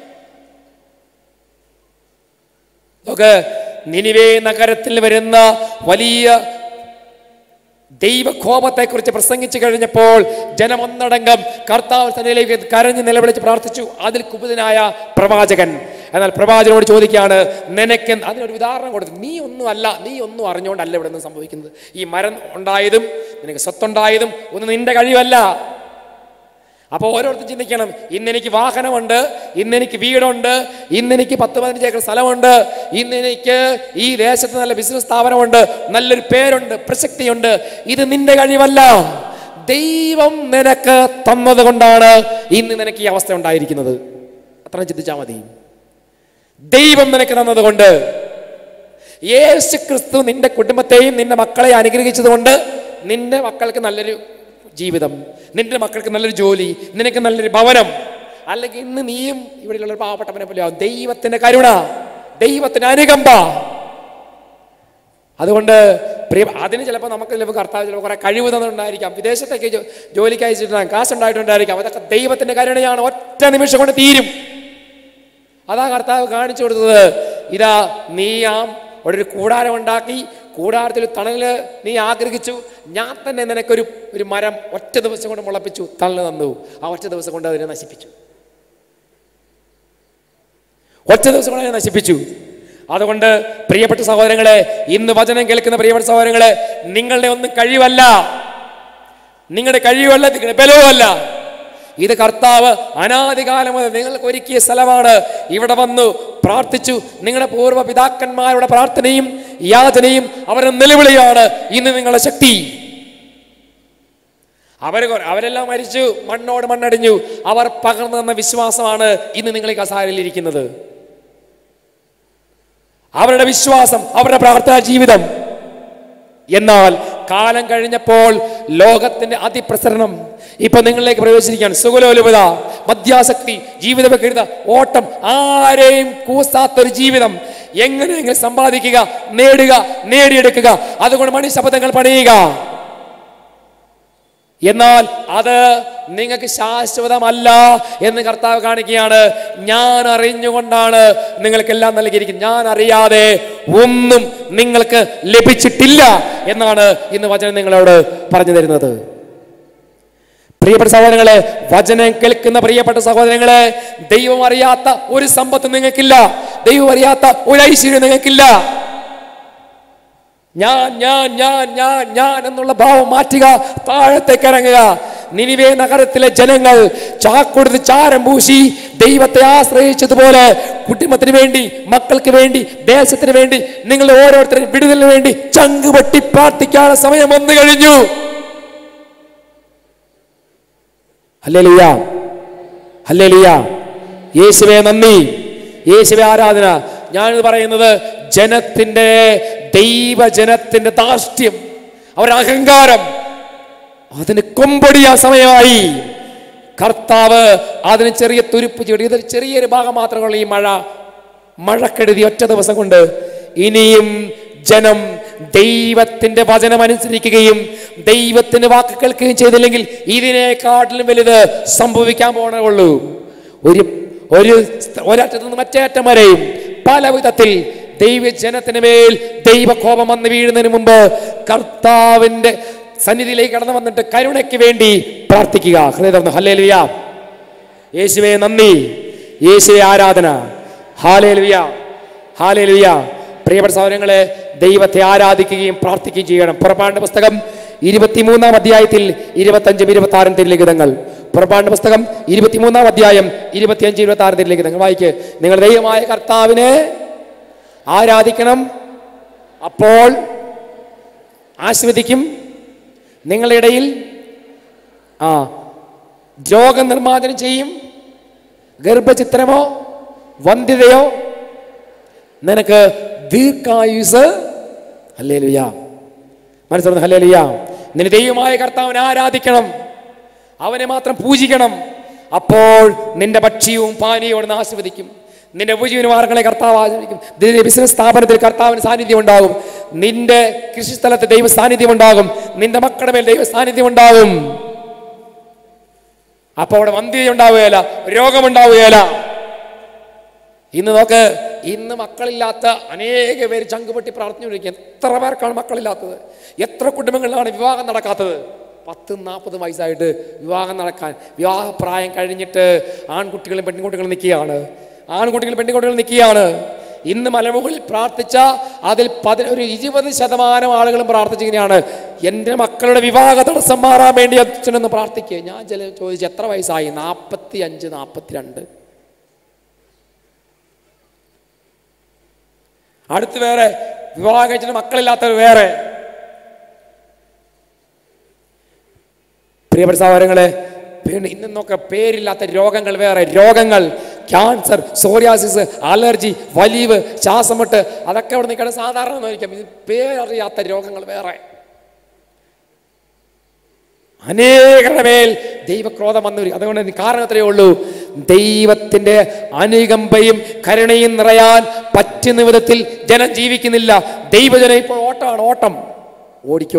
നോക്ക് നിനിവേ നഗരത്തിൽ വരുന്ന വലിയ ദൈവകോപത്തെക്കുറിച്ച് പ്രസംഗിച്ചു കഴിഞ്ഞപ്പോൾ ജനം ഒന്നടങ്കം കർത്താവ് സന്നിധിയിലേക്ക് കരഞ്ഞ് നിലവിളിച്ച് പ്രാർത്ഥിച്ചു അതിൽ കുപിതനായ പ്രവാചകൻ എന്നാൽ പ്രവാചകനോട് ചോദിക്കുകയാണ് നിനക്ക് എന്ത്-" അതിനൊരു ഉദാഹരണം കൊടുത്തു നീ ഒന്നും അല്ല നീ ഒന്നും അറിഞ്ഞുകൊണ്ടല്ല ഇവിടെ നിന്ന് സംഭവിക്കുന്നത് ഈ മരം ഉണ്ടായതും നിനക്ക് സ്വത്തുണ്ടായതും ഒന്നും നിന്റെ കഴിവല്ല അപ്പോൾ ഓരോരുത്തരും ചിന്തിക്കണം ഇന്ന് എനിക്ക് വാഹനമുണ്ട് ഇന്ന് എനിക്ക് വീടുണ്ട് ഇന്ന് എനിക്ക് പത്ത് പതിനഞ്ച് ഏക്കർ സ്ഥലമുണ്ട് ഇന്ന് എനിക്ക് ഈ ദേശത്ത് നല്ല ബിസിനസ് സ്ഥാപനമുണ്ട് നല്ലൊരു പേരുണ്ട് പ്രസക്തിയുണ്ട് ഇത് നിന്റെ കഴിവല്ല ദൈവം നിനക്ക് തന്നത് കൊണ്ടാണ് ഇന്ന് നിനക്ക് ഈ അവസ്ഥ ഉണ്ടായിരിക്കുന്നത് അത്ര ചിന്തിച്ചാൽ മതി ദൈവം നിനക്ക് തന്നതുകൊണ്ട് യേശു ക്രിസ്തു നിന്റെ കുടുംബത്തെയും നിന്റെ മക്കളെ അനുഗ്രഹിച്ചതുകൊണ്ട് നിന്റെ മക്കൾക്ക് നല്ലൊരു ജീവിതം നിന്റെ മക്കൾക്ക് നല്ലൊരു ജോലി നിനക്ക് നല്ലൊരു ഭവനം അല്ലെങ്കിൽ ഇന്ന് നീയും ഇവിടെയുള്ള ഒരു പാവപ്പെട്ടവനെ പോലെ ആവും ദൈവത്തിന്റെ കരുണ ദൈവത്തിന്റെ അനുകമ്പ അതുകൊണ്ട് പ്രിയ അതിന് ചിലപ്പോൾ നമുക്ക് ചിലപ്പോൾ കർത്താവ് ചിലപ്പോൾ കുറെ കഴിവ് തന്നിട്ടുണ്ടായിരിക്കാം വിദേശത്തേക്ക് ജോ- ജോലിക്ക് അയച്ചിട്ടുണ്ടാകും കാശ് ഉണ്ടായിട്ടുണ്ടായിരിക്കാം അതൊക്കെ ദൈവത്തിന്റെ കരുണയാണ് ഒറ്റ നിമിഷം കൊണ്ട് തീരും അതാ കർത്താവ് കാണിച്ചു കൊടുത്തത് ഇതാ നീ ആ ഒരു കൂടാരം ഉണ്ടാക്കി കൂടാരത്തിൽ തണല് നീ ആഗ്രഹിച്ചു ഞാൻ തന്നെ നിനക്കൊരു ഒരു മരം ഒറ്റ ദിവസം കൊണ്ട് മുളപ്പിച്ചു തണല് തന്നു ആ ഒറ്റ ദിവസം കൊണ്ട് അതിനെ നശിപ്പിച്ചു ഒറ്റ ദിവസം കൊണ്ട് അതിനെ നശിപ്പിച്ചു അതുകൊണ്ട് പ്രിയപ്പെട്ട സഹോദരങ്ങളെ ഇന്ന് വചനം കേൾക്കുന്ന പ്രിയപ്പെട്ട സഹോദരങ്ങളെ നിങ്ങളുടെ ഒന്നും കഴിവല്ല നിങ്ങളുടെ കഴിവല്ല നിങ്ങളുടെ ബലവുമല്ല ഇത് കർത്താവ് അനാദികാലം മുതൽ നിങ്ങൾക്ക് ഒരുക്കിയ സ്ഥലമാണ് ഇവിടെ വന്നു പ്രാർത്ഥിച്ചു നിങ്ങളുടെ പൂർവ്വ പിതാക്കന്മാരുടെ പ്രാർത്ഥനയും യാചനയും അവരുടെ നിലവിളിയാണ് ഇന്ന് നിങ്ങളുടെ ശക്തി അവർ അവരെല്ലാം മരിച്ചു മണ്ണോട് മണ്ണടിഞ്ഞു അവർ പകർന്നു തന്ന വിശ്വാസമാണ് ഇന്ന് നിങ്ങൾ ഈ കസാരയിൽ ഇരിക്കുന്നത് അവരുടെ വിശ്വാസം അവരുടെ പ്രാർത്ഥനാ ജീവിതം എന്നാൽ കാലം കഴിഞ്ഞപ്പോൾ ലോകത്തിന്റെ അതിപ്രസരണം ഇപ്പൊ നിങ്ങളിലേക്ക് പ്രവേശിക്കാൻ സുഖലോലുപത മദ്യാസക്തി ജീവിത വികൃത ഓട്ടം ആരെയും കൂസാത്തൊരു ജീവിതം എങ്ങനെയെങ്കിലും സമ്പാദിക്കുക നേടുക നേടിയെടുക്കുക അതുകൊണ്ട് മണിശബ്ദങ്ങൾ പണിയുക എന്നാൽ അത് നിങ്ങൾക്ക് ശാശ്വതമല്ല എന്ന് കർത്താവ് കാണിക്കുകയാണ് ഞാൻ അറിഞ്ഞുകൊണ്ടാണ് നിങ്ങൾക്കെല്ലാം നൽകിയിരിക്കുന്നത് ഞാൻ അറിയാതെ ഒന്നും നിങ്ങൾക്ക് ലഭിച്ചിട്ടില്ല എന്നാണ് ഇന്ന് വചനം നിങ്ങളോട് പറഞ്ഞു തരുന്നത് പ്രിയപ്പെട്ട സഹോദരങ്ങളെ വചനം കേൾക്കുന്ന പ്രിയപ്പെട്ട സഹോദരങ്ങളെ ദൈവം അറിയാത്ത ഒരു സമ്പത്ത് നിങ്ങൾക്കില്ല ദൈവം അറിയാത്ത ഒരു ഐശ്വര്യം നിങ്ങൾക്കില്ല ഞാൻ ഞാൻ ഞാൻ ഞാൻ ഞാൻ എന്നുള്ള ഭാവം മാറ്റുക താഴത്തേക്ക് ഇറങ്ങുക നിനിവേ നഗരത്തിലെ ജനങ്ങൾ ചാക്കൊടുത്ത് ചാരം പൂശി ദൈവത്തെ ആശ്രയിച്ചതുപോലെ കുടുംബത്തിന് വേണ്ടി മക്കൾക്ക് വേണ്ടി ദേശത്തിന് വേണ്ടി നിങ്ങൾ ഓരോരുത്തരും വിടുതലിന് വേണ്ടി ചങ്കുപൊട്ടി പ്രാർത്ഥിക്കാനുള്ള സമയം വന്നു കഴിഞ്ഞു ഹല്ലേലൂയ ഹല്ലേലൂയ യേശുവേ നന്ദി യേശുവേ ആരാധന ഞാനിത് പറയുന്നത് ജനത്തിന്റെ ദൈവജനത്തിന്റെ ധാർഷ്ട്യം അവരുടെ അഹങ്കാരം അതിന് കൊമ്പൊടിയാൻ സമയമായി കർത്താവ് അതിന് ചെറിയ തുരുപ്പ് ചൂടി ഇതൊരു ചെറിയൊരു ഭാഗം മാത്രമുള്ള ഈ മഴ മഴക്കെടുതി ഒറ്റ ദിവസം കൊണ്ട് ഇനിയും ജനം ദൈവത്തിന്റെ വചനം അനുസരിക്കുകയും ദൈവത്തിന്റെ വാക്ക് കേൾക്കുകയും ചെയ്തില്ലെങ്കിൽ ഇതിനെക്കാട്ടിലും വലുത് സംഭവിക്കാൻ പോണേ ഉള്ളൂ ഒരു ഒരു ഒരറ്റത്ത് നിന്ന് മറ്റേ അറ്റം വരെയും പല വിധത്തിൽ ദൈവജനത്തിന് മേൽ ദൈവകോപം വന്ന് വീഴുന്നതിന് മുമ്പ് കർത്താവിന്റെ സന്നിധിയിലേക്ക് കടന്നു വന്നിട്ട് കരുണയ്ക്ക് വേണ്ടി പ്രാർത്ഥിക്കുക ഹൃദയം ഹല്ലേലുയ യേശുവേ നന്ദി യേശുവേ ആരാധന ഹാലേലുയ ഹാലേലുയ പ്രിയപ്പെട്ട സഹോദരങ്ങളെ ദൈവത്തെ ആരാധിക്കുകയും പ്രാർത്ഥിക്കുകയും ചെയ്യണം പുറപ്പാടിന്റെ പുസ്തകം ഇരുപത്തിമൂന്നാം അധ്യായത്തിൽ ഇരുപത്തഞ്ചും ഇരുപത്തി ആറും തിരുലിഖിതങ്ങൾ പുറപ്പാടിന്റെ പുസ്തകം ഇരുപത്തിമൂന്നാം അധ്യായം ഇരുപത്തിയഞ്ച് ഇരുപത്തി ആറ് തിരുലിഖിതങ്ങൾ വായിക്ക് നിങ്ങൾ ദൈവമായ കർത്താവിനെ ആരാധിക്കണം അപ്പോൾ ആസ്വദിക്കും നിങ്ങളുടെ ഇടയിൽ ആ രോഗനിർമ്മാർജ്ജനം ചെയ്യും ഗർഭചിത്രമോ വന്ധ്യതയോ നിനക്ക് ദീർഘായുസ് ഹല്ലേ ലുയ മനസ്സിലാവുന്നു ഹല്ലേ ലുയ നിന്റെ ദൈവമായ കർത്താവിനെ ആരാധിക്കണം അവനെ മാത്രം പൂജിക്കണം അപ്പോൾ നിന്റെ ഭക്ഷ്യവും പാനീയവും അവിടുന്ന് ആസ്വദിക്കും നിന്റെ ഉപജീവന മാർഗങ്ങളെ കർത്താവ് ആചരിക്കും നിന്റെ ബിസിനസ് സ്ഥാപനത്തിൽ കർത്താവിന് സാന്നിധ്യം ഉണ്ടാകും നിന്റെ കൃഷിസ്ഥലത്ത് ദൈവ സാന്നിധ്യം ഉണ്ടാകും നിന്റെ മക്കളുടെ മേൽ ദൈവ സാന്നിധ്യം ഉണ്ടാകും അപ്പൊ അവിടെ വന്ധ്യത ഉണ്ടാവുകയില്ല രോഗമുണ്ടാവുകയില്ല ഇന്ന് നോക്ക് ഇന്ന് മക്കളില്ലാത്ത അനേക പേര് ചങ്കുപൊട്ടി പ്രാർത്ഥിച്ചുകൊണ്ടിരിക്കുക എത്ര പേർക്കാണ് മക്കളില്ലാത്തത് എത്ര കുടുംബങ്ങളിലാണ് വിവാഹം നടക്കാത്തത് പത്തും നാൽപ്പതും വയസ്സായിട്ട് വിവാഹം നടക്കാൻ വിവാഹപ്രായം കഴിഞ്ഞിട്ട് ആൺകുട്ടികളും പെൺകുട്ടികളും നിൽക്കുകയാണ് ആൺകുട്ടികളും പെൺകുട്ടികളും നിൽക്കുകയാണ് ഇന്ന് മലമുകളിൽ പ്രാർത്ഥിച്ച അതിൽ പതി ഒരു ഇരുപത് ശതമാനം ആളുകളും പ്രാർത്ഥിച്ചിങ്ങനെയാണ് എൻ്റെ മക്കളുടെ വിവാഹ തടസ്സം മാറാൻ വേണ്ടി അച്ഛനൊന്ന് പ്രാർത്ഥിക്കുക ഞാൻ ചില ചോദിച്ചു എത്ര വയസ്സായി നാൽപ്പത്തി അഞ്ച് നാൽപ്പത്തി രണ്ട് അടുത്ത് വേറെ വിവാഹം കഴിച്ചിട്ട് മക്കളില്ലാത്തവർ വേറെ പ്രിയപ്പെട്ട സഹോദരങ്ങളെ പിന്നെ ഇന്നൊക്കെ പേരില്ലാത്ത രോഗങ്ങൾ വേറെ രോഗങ്ങൾ ക്യാൻസർ സോറിയാസിസ് അലർജി വലിവ് ശ്വാസമുട്ട് അതൊക്കെ അവിടെ നിൽക്കണം സാധാരണ നോക്കാം ഇത് പേരറിയാത്ത രോഗങ്ങൾ വേറെ അനേകരുടെ മേൽ ദൈവക്രോധം വന്നു വരും അതുകൊണ്ട് ഇതിന് കാരണം അത്രയേ ഉള്ളൂ ദൈവത്തിന്റെ അനുകമ്പയും കരുണയും നിറയാൻ പറ്റുന്ന വിധത്തിൽ ജനം ജീവിക്കുന്നില്ല ദൈവജനം ഇപ്പോൾ ഓട്ടമാണ് ഓട്ടം ഓടിക്കോ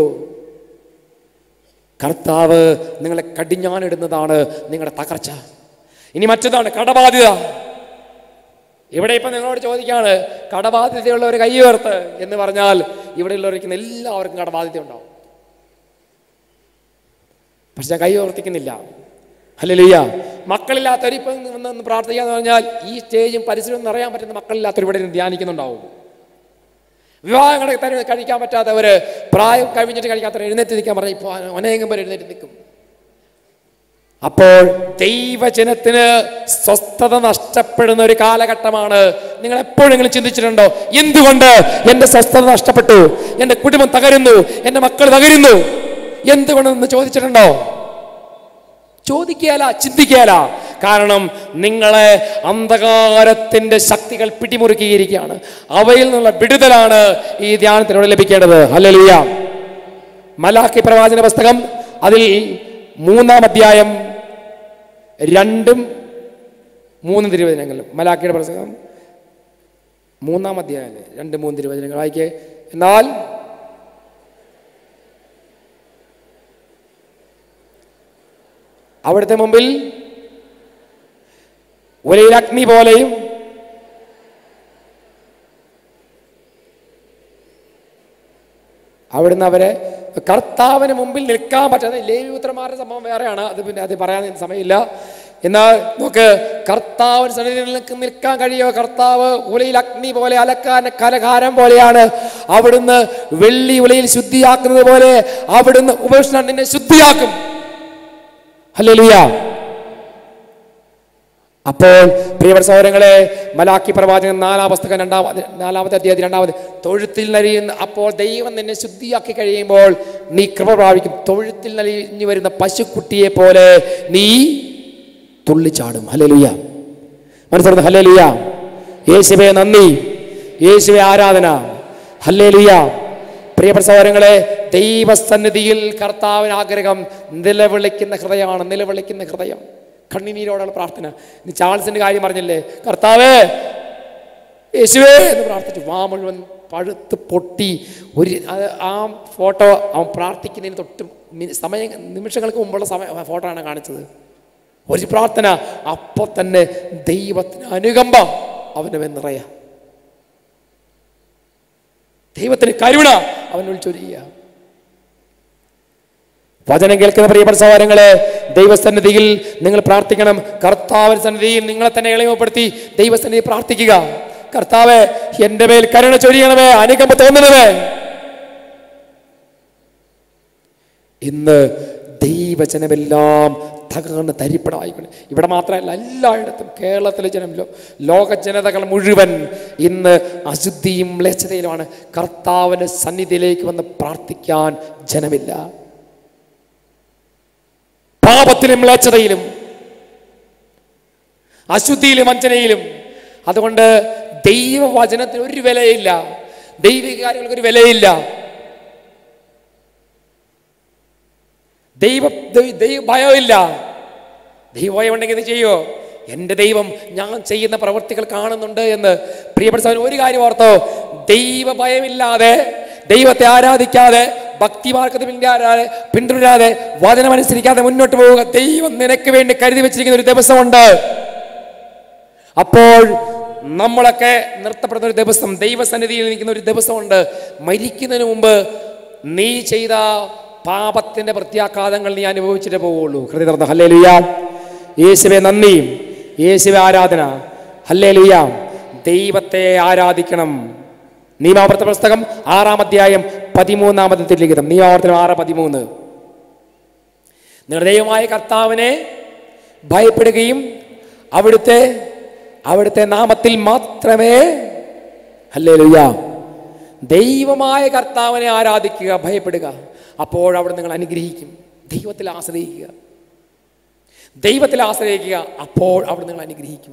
കർത്താവ് നിങ്ങളെ കടിഞ്ഞാണിടുന്നതാണ് നിങ്ങളുടെ തകർച്ച ഇനി മറ്റതാണ് കടബാധ്യത ഇവിടെ ഇപ്പം നിങ്ങളോട് ചോദിക്കാണ് കടബാധ്യതയുള്ളവർ കൈ ഉയർത്ത് എന്ന് പറഞ്ഞാൽ ഇവിടെയുള്ളവർക്ക് എല്ലാവർക്കും കടബാധ്യത ഉണ്ടാവും പക്ഷെ ഞാൻ കൈ ഉയർത്തിക്കുന്നില്ല അല്ലല്ല മക്കളില്ലാത്തവർ ഇപ്പം വന്ന് ഒന്ന് പ്രാർത്ഥിക്കാന്ന് പറഞ്ഞാൽ ഈ സ്റ്റേജും പരിസരവും നിറയാൻ പറ്റുന്ന മക്കളില്ലാത്തവർ ഇവിടെ ഇരുന്ന് ധ്യാനിക്കുന്നുണ്ടാവും വിവാഹം കഴി- തര- കഴിക്കാൻ പറ്റാത്തവര് പ്രായം കഴിഞ്ഞിട്ട് കഴിക്കാത്തവർ എഴുന്നേറ്റ് നിൽക്കാൻ പറഞ്ഞാൽ ഇപ്പോൾ അനേകം പേര് എഴുന്നേറ്റ് നിൽക്കും അപ്പോൾ ദൈവജനത്തിന് സ്വസ്ഥത നഷ്ടപ്പെടുന്ന ഒരു കാലഘട്ടമാണ് നിങ്ങൾ എപ്പോഴെങ്കിലും ചിന്തിച്ചിട്ടുണ്ടോ എന്തുകൊണ്ട് എൻ്റെ സ്വസ്ഥത നഷ്ടപ്പെട്ടു എൻ്റെ കുടുംബം തകരുന്നു എൻ്റെ മക്കൾ തകരുന്നു എന്തുകൊണ്ടെന്ന് ചോദിച്ചിട്ടുണ്ടോ ചോദിക്കുകയല്ല ചിന്തിക്കുകയല്ല കാരണം നിങ്ങളെ അന്ധകാരത്തിന്റെ ശക്തികൾ പിടിമുറുക്കിയിരിക്കുകയാണ് അവയിൽ നിന്നുള്ള വിടുതലാണ് ഈ ധ്യാനത്തിലൂടെ ലഭിക്കേണ്ടത് ഹല്ലേലൂയ മലാഖി പ്രവാചന പുസ്തകം അതിൽ മൂന്നാം അധ്യായം രണ്ടും മൂന്നും തിരുവചനങ്ങളും മലാഖിയുടെ പുസ്തകം മൂന്നാം അധ്യായം രണ്ട് മൂന്ന് തിരുവചനങ്ങൾ വായിക്കേ എന്നാൽ അവിടുത്തെ മുമ്പിൽ ഒലയിൽ അഗ്നി പോലെയും അവിടുന്ന് അവരെ കർത്താവിന് മുമ്പിൽ നിൽക്കാൻ പറ്റാതെ ലേവിപുത്രന്മാരുടെ സംഭവം വേറെയാണ് അത് പിന്നെ അത് പറയാൻ സമയമില്ല എന്നാൽ നോക്ക് കർത്താവിന് സന്നിധിയിൽ നിൽക്ക് നിൽക്കാൻ കഴിയോ കർത്താവ് ഉലയിൽ അഗ്നി പോലെ അലക്കാൻ കലകാരം പോലെയാണ് അവിടുന്ന് വെള്ളി ഉലയിൽ ശുദ്ധിയാക്കുന്നത് പോലെ അവിടുന്ന് ഉപേക്ഷണം നിന്നെ ശുദ്ധിയാക്കും ഹല്ലേലൂയ അപ്പോൾ പ്രിയവർ സഹോദരങ്ങളെ മലാക്കി പ്രവാചകൻ നാലാം പുസ്തകം രണ്ടാമത് നാലാമത്തെ അധ്യായത്തിൽ രണ്ടാമത് തൊഴുത്തിൽ നരിയുന്ന അപ്പോൾ ദൈവം നിന്നെ ശുദ്ധിയാക്കി കഴിയുമ്പോൾ നീ കൃപ പ്രാപിക്കും തൊഴുത്തിൽ നലിഞ്ഞു വരുന്ന പശുക്കുട്ടിയെ പോലെ നീ തുള്ളിച്ചാടും ഹല്ലേലൂയ മനസ്സിലായിരുന്നു ഹല്ലേലൂയ യേശുവെ നന്ദി യേശുവെ ആരാധന ഹല്ലേലൂയ പ്രിയപ്പെട്ട സഹോദരങ്ങളെ ദൈവസന്നിധിയിൽ കർത്താവിന് ആഗ്രഹം നിലവിളിക്കുന്ന ഹൃദയമാണ് നിലവിളിക്കുന്ന ഹൃദയം കണ്ണിനീരോടുള്ള പ്രാർത്ഥന ഇനി ചാൾസിന്റെ കാര്യം പറഞ്ഞില്ലേ കർത്താവേ യേശുവേ എന്ന് പ്രാർത്ഥിച്ചു വാ മുഴുവൻ പഴുത്ത് പൊട്ടി ഒരു അത് ആ ഫോട്ടോ അവൻ പ്രാർത്ഥിക്കുന്നതിന് തൊട്ട് മി- സമയ നിമിഷങ്ങൾക്ക് മുമ്പുള്ള സമയ ഫോട്ടോ ആണ് കാണിച്ചത് ഒരു പ്രാർത്ഥന അപ്പൊ തന്നെ ദൈവത്തിന് അനുകമ്പ അവൻ്റെ മേൽ നിറയ ദൈവത്തിന് കരുണ അവനോട് ചൊരിയുക വചനം കേൾക്കുന്ന പ്രിയപ്പെട്ട സഹോദരങ്ങളെ ദൈവസന്നിധിയിൽ നിങ്ങൾ പ്രാർത്ഥിക്കണം കർത്താവിൻ സന്നിധിയിൽ നിങ്ങളെ തന്നെ എളിമപ്പെടുത്തി ദൈവസന്നിധി പ്രാർത്ഥിക്കുക കർത്താവെ എൻ്റെ മേൽ കരുണ ചൊരിയണമേ അനുകമ്പ തോന്നണമേ ഇന്ന് ദൈവജനമെല്ലാം തകർന്ന് തരിപ്പടമായിക്കൊണ്ട് ഇവിടെ മാത്രമല്ല എല്ലായിടത്തും കേരളത്തിലെ ജനം ലോ- ലോക ജനതകൾ മുഴുവൻ ഇന്ന് അശുദ്ധിയും മ്ലേച്ഛതയിലുമാണ് കർത്താവിൻ്റെ സന്നിധിയിലേക്ക് വന്ന് പ്രാർത്ഥിക്കാൻ ജനമില്ല പാപത്തിലും മ്ലേച്ഛതയിലും അശുദ്ധിയിലും വഞ്ചനയിലും അതുകൊണ്ട് ദൈവവചനത്തിന് ഒരു വിലയില്ല ദൈവിക കാര്യങ്ങൾക്ക് ഒരു വിലയില്ല ദൈവ ദൈ- ദൈവ ഭയമില്ല ദൈവഭയം ഉണ്ടെങ്കിൽ ഇത് ചെയ്യോ എൻ്റെ ദൈവം ഞാൻ ചെയ്യുന്ന പ്രവൃത്തികൾ കാണുന്നുണ്ട് എന്ന് പ്രിയപ്പെട്ട സഹോദരൻ ഒരു കാര്യം ഓർത്തോ ദൈവ ഭയമില്ലാതെ ദൈവത്തെ ആരാധിക്കാതെ ഭക്തിമാർഗത്തെ പിന്തുടരാതെ പിന്തുടരാതെ വചനമനുസരിക്കാതെ മുന്നോട്ട് പോവുക ദൈവം നിനക്ക് വേണ്ടി കരുതി വെച്ചിരിക്കുന്ന ഒരു ദിവസമുണ്ട് അപ്പോൾ നമ്മളൊക്കെ നിർത്തപ്പെടുന്ന ഒരു ദിവസം ദൈവസന്നിധിയിൽ നിൽക്കുന്ന ഒരു ദിവസമുണ്ട് മരിക്കുന്നതിന് മുമ്പ് നീ ചെയ്ത പാപത്തിന്റെ പ്രത്യാഘാതങ്ങൾ നീ അനുഭവിച്ചിട്ടേ പോവുള്ളൂ ഹൃദയ തുറന്ന് ഹല്ലേ ലുയ യേശുവെ നന്ദി യേശുവെ ആരാധന ഹല്ലേ ലുയ ദൈവത്തെ ആരാധിക്കണം നിയമാവർത്തന പുസ്തകം ആറാം അധ്യായം പതിമൂന്നാമത്തെ ലിഖിതം നിയമാവർത്തനം ആറ് പതിമൂന്ന് നിങ്ങളുടെ ദൈവമായ കർത്താവിനെ ഭയപ്പെടുകയും അവിടുത്തെ അവിടുത്തെ നാമത്തിൽ മാത്രമേ അല്ലേ ദൈവമായ കർത്താവിനെ ആരാധിക്കുക ഭയപ്പെടുക അപ്പോൾ അവിടെ നിങ്ങൾ അനുഗ്രഹിക്കും ദൈവത്തിൽ ആശ്രയിക്കുക ദൈവത്തിൽ ആശ്രയിക്കുക അപ്പോൾ അവിടെ നിങ്ങൾ അനുഗ്രഹിക്കും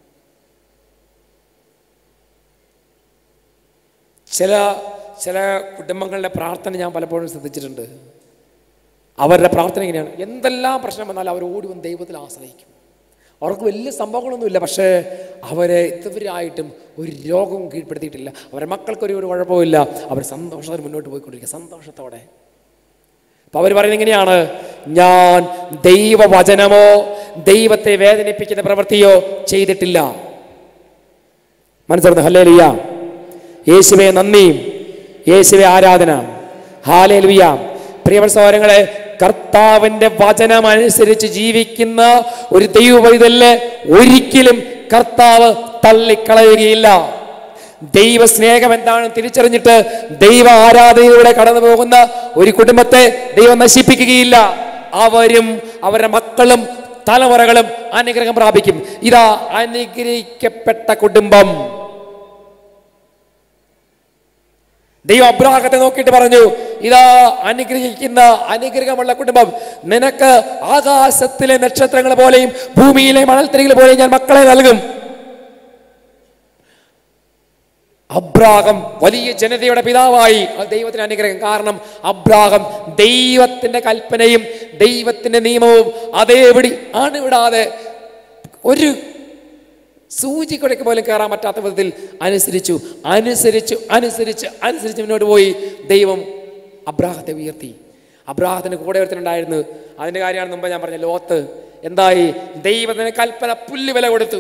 ചില ചില കുടുംബങ്ങളുടെ പ്രാർത്ഥന ഞാൻ പലപ്പോഴും ശ്രദ്ധിച്ചിട്ടുണ്ട് അവരുടെ പ്രാർത്ഥന എങ്ങനെയാണ് എന്തെല്ലാം പ്രശ്നം വന്നാലും അവർ ഓടി വന്ന് ദൈവത്തിൽ ആശ്രയിക്കും അവർക്ക് വലിയ സംഭവങ്ങളൊന്നുമില്ല പക്ഷേ അവരെ ഇതുവരായിട്ടും ഒരു രോഗവും കീഴ്പ്പെടുത്തിയിട്ടില്ല അവരുടെ മക്കൾക്കൊരു ഒരു കുഴപ്പമില്ല അവർ സന്തോഷത്തോടെ മുന്നോട്ട് പോയിക്കൊണ്ടിരിക്കുക സന്തോഷത്തോടെ അപ്പൊ അവർ പറയുന്നത് എങ്ങനെയാണ് ഞാൻ ദൈവവചനമോ ദൈവത്തെ വേദനിപ്പിക്കുന്ന പ്രവൃത്തിയോ ചെയ്തിട്ടില്ല മനസ്സിലായിരുന്നു ഹല്ലേ ലുയ്യ യേശുവെ നന്ദി യേശുവെ ആരാധന ഹാലേ ലുയ്യ പ്രിയപ്പെട്ട സഹോദരങ്ങളെ കർത്താവിന്റെ വചനം അനുസരിച്ച് ജീവിക്കുന്ന ഒരു ദൈവ പൈതലിനെ ഒരിക്കലും കർത്താവ് തള്ളിക്കളയുകയില്ല ദൈവ സ്നേഹം എന്താണെന്ന് തിരിച്ചറിഞ്ഞിട്ട് ദൈവ ആരാധനയിലൂടെ കടന്നു പോകുന്ന ഒരു കുടുംബത്തെ ദൈവം നശിപ്പിക്കുകയില്ല അവരും അവരുടെ മക്കളും തലമുറകളും അനുഗ്രഹം പ്രാപിക്കും ഇതാ അനുഗ്രഹിക്കപ്പെട്ട കുടുംബം ദൈവം അബ്രാഹത്തെ നോക്കിയിട്ട് പറഞ്ഞു ഇതാ അനുഗ്രഹിക്കുന്ന അനുഗ്രഹമുള്ള കുടുംബം നിനക്ക് ആകാശത്തിലെ നക്ഷത്രങ്ങൾ പോലെയും ഭൂമിയിലെ മണൽത്തരികൾ പോലെയും ഞാൻ മക്കളെ നൽകും അബ്രാഹം വലിയ ജനതയുടെ പിതാവായി അത് ദൈവത്തിന് അനുഗ്രഹം കാരണം അബ്രാഹം ദൈവത്തിന്റെ കൽപ്പനയും ദൈവത്തിന്റെ നിയമവും അതേപടി അണുവിടാതെ ഒരു സൂചി കുടയ്ക്ക് പോലും കയറാൻ പറ്റാത്ത വിധത്തിൽ അനുസരിച്ചു അനുസരിച്ചു അനുസരിച്ച് അനുസരിച്ച് മുന്നോട്ട് പോയി ദൈവം അബ്രാഹത്തെ ഉയർത്തി അബ്രാഹത്തിന് കൂടെ ഒരുത്തനുണ്ടായിരുന്നു അതിന്റെ കാര്യമാണ് മുമ്പ് ഞാൻ പറഞ്ഞ ലോത്ത് എന്തായി ദൈവത്തിന് കൽപ്പന പുല്ല് വില കൊടുത്തു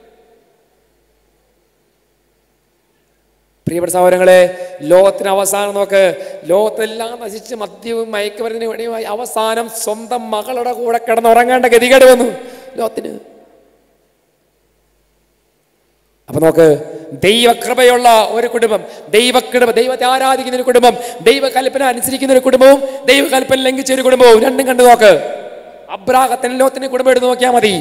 പ്രിയപ്പെട്ട സഹോദരങ്ങളെ ലോകത്തിന് അവസാനം നോക്ക് ലോകത്തെല്ലാം നശിച്ച് മദ്യവും മയക്കുമരുന്നിന് വേണ്ടിയുമായി അവസാനം സ്വന്തം മകളുടെ കൂടെ കിടന്നുറങ്ങേണ്ട ഗതികേട് വന്നു ലോകത്തിന് അപ്പൊ നോക്ക് ദൈവകൃപയുള്ള ഒരു കുടുംബം ദൈവകൃപ ദൈവത്തെ ആരാധിക്കുന്ന ഒരു കുടുംബം ദൈവകൽപ്പന അനുസരിക്കുന്ന ഒരു കുടുംബവും ദൈവകൽപ്പന ലംഘിച്ച ഒരു കുടുംബവും രണ്ടും കണ്ടു നോക്ക് അബ്രാഹത്തിന് ലോകത്തിന്റെ കുടുംബം എടുത്ത് നോക്കിയാൽ മതി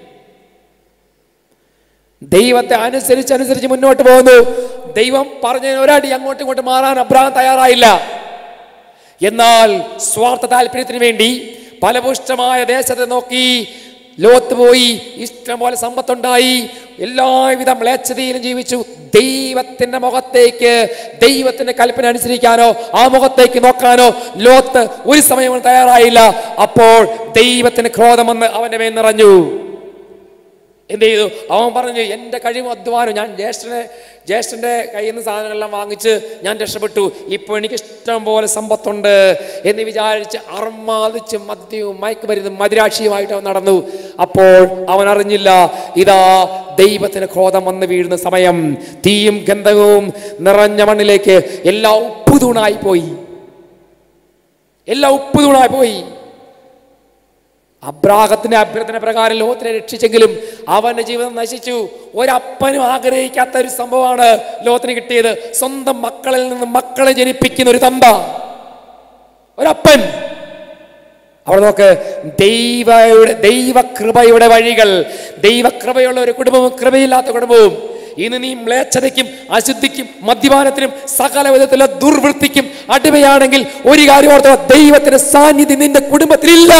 ദൈവത്തെ അനുസരിച്ച് അനുസരിച്ച് മുന്നോട്ട് പോകുന്നു ദൈവം പറഞ്ഞ ഒരടി അങ്ങോട്ടും ഇങ്ങോട്ടും മാറാൻ അബ്രാഹം തയ്യാറായില്ല എന്നാൽ സ്വാർത്ഥ താല്പര്യത്തിന് വേണ്ടി ഫലപുഷ്ടമായ ദേശത്തെ നോക്കി ലോത്ത് പോയി ഇഷ്ടം പോലെ സമ്പത്തുണ്ടായി എല്ലാവിധ മ്ലേച്ഛതയിലും ജീവിച്ചു ദൈവത്തിന്റെ മുഖത്തേക്ക് ദൈവത്തിന്റെ കൽപ്പന അനുസരിക്കാനോ ആ മുഖത്തേക്ക് നോക്കാനോ ലോത്ത് ഒരു സമയവും തയ്യാറായില്ല അപ്പോൾ ദൈവത്തിന് ക്രോധം വന്ന് അവന്റെ മേൽ നിറഞ്ഞു എന്ത് ചെയ്തു അവൻ പറഞ്ഞു എൻ്റെ കഴിവും അധ്വാനം ഞാൻ ജ്യേഷ്ഠനെ ജ്യേഷ്ഠൻ്റെ കയ്യിൽ നിന്ന് സാധനങ്ങളെല്ലാം വാങ്ങിച്ച് ഞാൻ രക്ഷപ്പെട്ടു ഇപ്പോൾ എനിക്ക് ഇഷ്ടം പോലെ സമ്പത്തുണ്ട് എന്ന് വിചാരിച്ച് അർമാദിച്ച് മദ്യവും മയക്കുമരുന്നും മദിരാക്ഷിയുമായിട്ട് അവൻ നടന്നു അപ്പോൾ അവൻ അറിഞ്ഞില്ല ഇതാ ദൈവത്തിന് ക്രോധം വന്ന് വീഴുന്ന സമയം തീയും ഗന്ധകവും നിറഞ്ഞ മണ്ണിലേക്ക് എല്ലാം ഉപ്പുതൂണായി പോയി എല്ലാം ഉപ്പുതൂണായി പോയി അബ്രാഹത്തിന്റെ അഭ്യർത്ഥന പ്രകാരം ലോകത്തിനെ രക്ഷിച്ചെങ്കിലും അവന്റെ ജീവിതം നശിച്ചു ഒരപ്പനും ആഗ്രഹിക്കാത്ത ഒരു സംഭവമാണ് ലോകത്തിന് കിട്ടിയത് സ്വന്തം മക്കളിൽ നിന്ന് മക്കളെ ജനിപ്പിക്കുന്ന ഒരു തന്ത ഒരപ്പൻ അവിടെ നോക്ക് ദൈവയുടെ ദൈവകൃപയുടെ വഴികൾ ദൈവകൃപയുള്ള ഒരു കുടുംബവും കൃപയില്ലാത്ത കുടുംബവും ഇന്ന് നീ മ്ലേച്ഛതയ്ക്കും അശുദ്ധിക്കും മദ്യപാനത്തിനും സകല വിധത്തിലുള്ള ദുർവൃത്തിക്കും അടിമയാണെങ്കിൽ ഒരു കാര്യം ഓർത്തോ ദൈവത്തിന്റെ സാന്നിധ്യം നിന്റെ കുടുംബത്തിലില്ല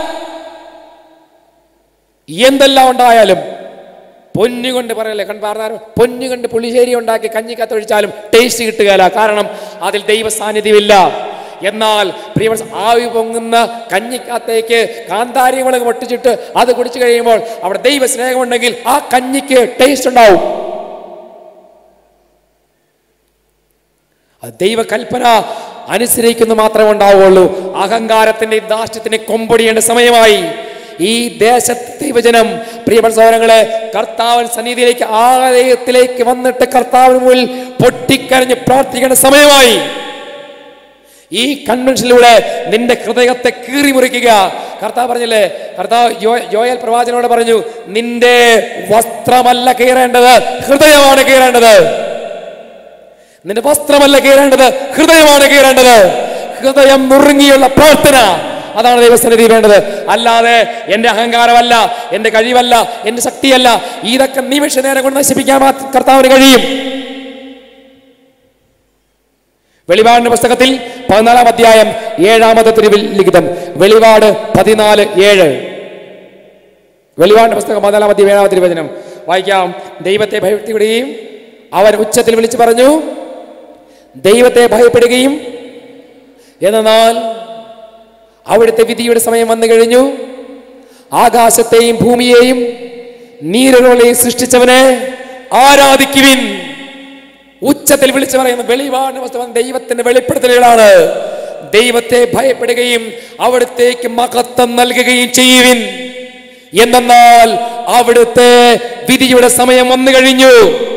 എന്തെല്ലാം ഉണ്ടായാലും പൊന്നുകൊണ്ട് പറയല്ലേ കൺ പറഞ്ഞാലും പൊന്നുകൊണ്ട് പുളിശ്ശേരി ഉണ്ടാക്കി കഞ്ഞിക്കകത്ത് ഒഴിച്ചാലും ടേസ്റ്റ് കിട്ടുകയില്ല കാരണം അതിൽ ദൈവ സാന്നിധ്യമില്ല എന്നാൽ പ്രിയ ആവി പൊങ്ങുന്ന കഞ്ഞിക്കകത്തേക്ക് കാന്താരി മുളക് പൊട്ടിച്ചിട്ട് അത് കുടിച്ചു കഴിയുമ്പോൾ അവിടെ ദൈവ സ്നേഹമുണ്ടെങ്കിൽ ആ കഞ്ഞിക്ക് ടേസ്റ്റ് ഉണ്ടാവും അത് ദൈവകൽപ്പന അനുസരിക്കുന്ന മാത്രമേ ഉണ്ടാവുകയുള്ളൂ അഹങ്കാരത്തിന്റെ ദാഷ്ട്യത്തിന് കൊമ്പൊടിയേണ്ട സമയമായി ഈ ദേശത്തെ ദൈവജനം പ്രിയപ്പെട്ട സഹോദരങ്ങളെ കർത്താവൻ സന്നിധിയിലേക്ക് ആലയത്തിലേക്ക് വന്നിട്ട് കർത്താവിന് മുന്നിൽ പൊട്ടിക്കരഞ്ഞ് പ്രാർത്ഥിക്കേണ്ട സമയമായി ഈ കൺവെൻഷനിലൂടെ നിന്റെ ഹൃദയത്തെ കീറി മുറിക്കുക കർത്താവ് പറഞ്ഞില്ലേ കർത്താവ് യോ- യോയൽ പ്രവാചനോട് പറഞ്ഞു നിന്റെ വസ്ത്രമല്ല കീറേണ്ടത് ഹൃദയമാണ് കീറേണ്ടത് നിന്റെ വസ്ത്രമല്ല കീറേണ്ടത് ഹൃദയമാണ് കീറേണ്ടത് ഹൃദയം നുറുങ്ങിയുള്ള പ്രാർത്ഥന അതാണ് ദൈവസന്നിധി വേണ്ടത് അല്ലാതെ എന്റെ അഹങ്കാരമല്ല എന്റെ കഴിവല്ല എന്റെ ശക്തിയല്ല ഇതൊക്കെ നിമിഷ നേരം കൊണ്ട് നശിപ്പിക്കാൻ മാത്ര- കർത്താവിന് കഴിയും വെളിപാടിന്റെ പുസ്തകത്തിൽ പതിനാലാം അധ്യായം ഏഴാമത്തെ തിരുവിൽ ലിഖിതം വെളിപാട് പതിനാല് ഏഴ് വെളിപാടിന്റെ പുസ്തകം പതിനാലാം അധ്യായം ഏഴാമത്തെ തിരുവചനം വായിക്കാം ദൈവത്തെ ഭയപ്പെടുകയും അവൻ ഉച്ചത്തിൽ വിളിച്ചു പറഞ്ഞു ദൈവത്തെ ഭയപ്പെടുകയും എന്നാൽ അവിടുത്തെ വിധിയുടെ സമയം വന്നു കഴിഞ്ഞു ആകാശത്തെയും ഭൂമിയെയും നീരുകളെയും സൃഷ്ടിച്ചവനെ ആരാധിക്കുവിൻ ഉച്ചത്തിൽ വിളിച്ചു പറയുന്ന വെളിപാടിന്റെ പുസ്തകം ദൈവത്തിന്റെ വെളിപ്പെടുത്തലുകളാണ് ദൈവത്തെ ഭയപ്പെടുകയും അവിടുത്തേക്ക് മഹത്വം നൽകുകയും ചെയ്യുവിൻ എന്തെന്നാൽ അവിടുത്തെ വിധിയുടെ സമയം വന്നു കഴിഞ്ഞു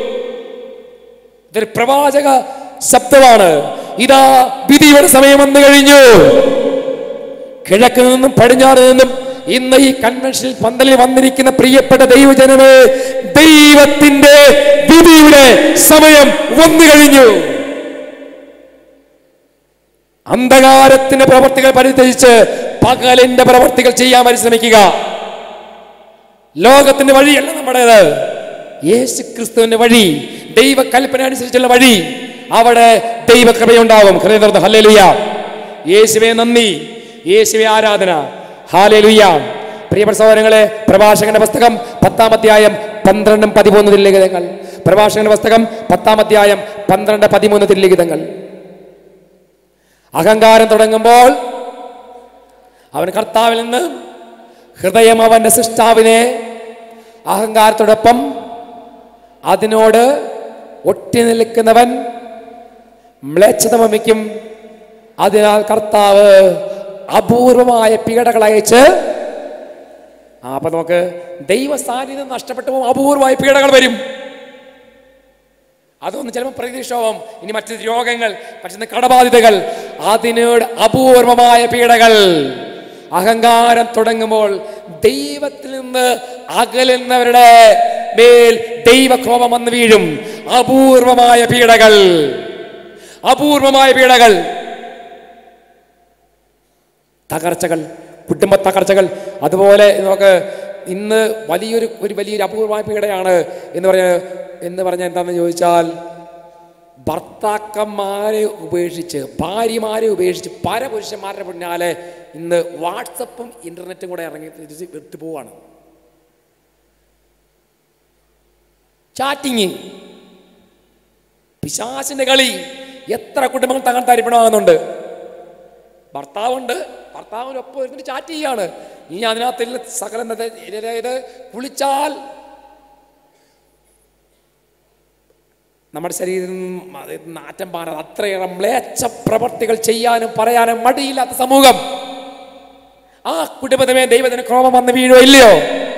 ഇതൊരു പ്രവാചക ശബ്ദമാണ് ഇതാ വിധിയുടെ സമയം വന്നു കഴിഞ്ഞു കിഴക്ക് നിന്നും പടിഞ്ഞാറ് നിന്നും ഇന്ന് ഈ കൺവെൻഷനിൽ പന്തലിൽ വന്നിരിക്കുന്ന പ്രിയപ്പെട്ട ദൈവജനമേ ദൈവത്തിന്റെ വിധിയുടെ സമയം വന്നു കഴിഞ്ഞു അന്ധകാരത്തിന്റെ പ്രവർത്തികൾ പരിത്യജിച്ച് പകലിന്റെ പ്രവർത്തികൾ ചെയ്യാൻ പരിശ്രമിക്കുക ലോകത്തിന്റെ വഴിയല്ല നമ്മുടേത് യേശു ക്രിസ്തുവിന്റെ വഴി ദൈവ കൽപ്പന അനുസരിച്ചുള്ള വഴി അവിടെ ദൈവകൃപയുണ്ടാവും ഹൃദയം തുറന്ന് ഹല്ലേലൂയ യേശുവെ നന്ദി യേശുവെ ആരാധന ഹാലേലുയ്യ പ്രിയപ്പെട്ട സഹോദരങ്ങളെ പ്രഭാഷകന്റെ പുസ്തകം പത്താം അധ്യായം പന്ത്രണ്ടും പതിമൂന്ന് ലേഖനങ്ങൾ പ്രഭാഷകന്റെ പുസ്തകം പത്താം അധ്യായം പന്ത്രണ്ട് പതിമൂന്ന് തിരുലിഖിതങ്ങൾ അഹങ്കാരം തുടങ്ങുമ്പോൾ അവൻ കർത്താവിൽ നിന്ന് ഹൃദയം അവന്റെ സൃഷ്ടാവിനെ അഹങ്കാരത്തോടൊപ്പം അതിനോട് ഒട്ടി നിൽക്കുന്നവൻ മ്ലേച്ഛത വമിക്കും അതിനാൽ കർത്താവ് അപൂർവമായ പീഡകൾ അയച്ച് ആ അപ്പൊ നമുക്ക് ദൈവ സാന്നിധ്യം നഷ്ടപ്പെട്ടു പോകും അപൂർവമായ പീഡകൾ വരും അതൊന്നും ചിലപ്പോൾ പ്രതീക്ഷവും ഇനി മറ്റു രോഗങ്ങൾ മറ്റു കടബാധിതകൾ അതിനോട് അപൂർവമായ പീഡകൾ അഹങ്കാരം തുടങ്ങുമ്പോൾ ദൈവത്തിൽ നിന്ന് അകലുന്നവരുടെ മേൽ ദൈവകോപം വന്ന് വീഴും അപൂർവമായ പീഡകൾ അപൂർവമായ പീഡകൾ തകർച്ചകൾ കുടുംബ തകർച്ചകൾ അതുപോലെ നമുക്ക് ഇന്ന് വലിയൊരു ഒരു വലിയൊരു അപൂർവമായ പീഡയാണ് എന്ന് പറഞ്ഞ എന്ന് പറഞ്ഞാൽ എന്താണെന്ന് ചോദിച്ചാൽ ഭർത്താക്കന്മാരെ ഉപേക്ഷിച്ച് ഭാര്യമാരെ ഉപേക്ഷിച്ച് പരപുരുഷന്മാരുടെ പിന്നാലെ ഇന്ന് വാട്സപ്പും ഇന്റർനെറ്റും കൂടെ ഇറങ്ങി തിരിച്ച് വിട്ടു പോവാണ് ചാറ്റിങ് പിശാസിന്റെ കളി എത്ര കുടുംബങ്ങൾ തകർത്തരിപ്പണമാകുന്നുണ്ട് ഭർത്താവുണ്ട് ഭർത്താവിനൊപ്പം ഇരുന്നിട്ട് ചാറ്റ് ചെയ്യാണ് ഇനി അതിനകത്തിൽ സകല അതായത് കുളിച്ചാൽ നമ്മുടെ ശരീരത്തിൽ നിന്നും അത് നാറ്റം പാറാതെ അത്രയേറെ മ്ലേച്ഛ പ്രവർത്തികൾ ചെയ്യാനും പറയാനും മടിയില്ലാത്ത സമൂഹം ആ കുടുംബത്തിനെ ദൈവത്തിന് ക്രോമം വന്ന് വീഴോ ഇല്ലയോ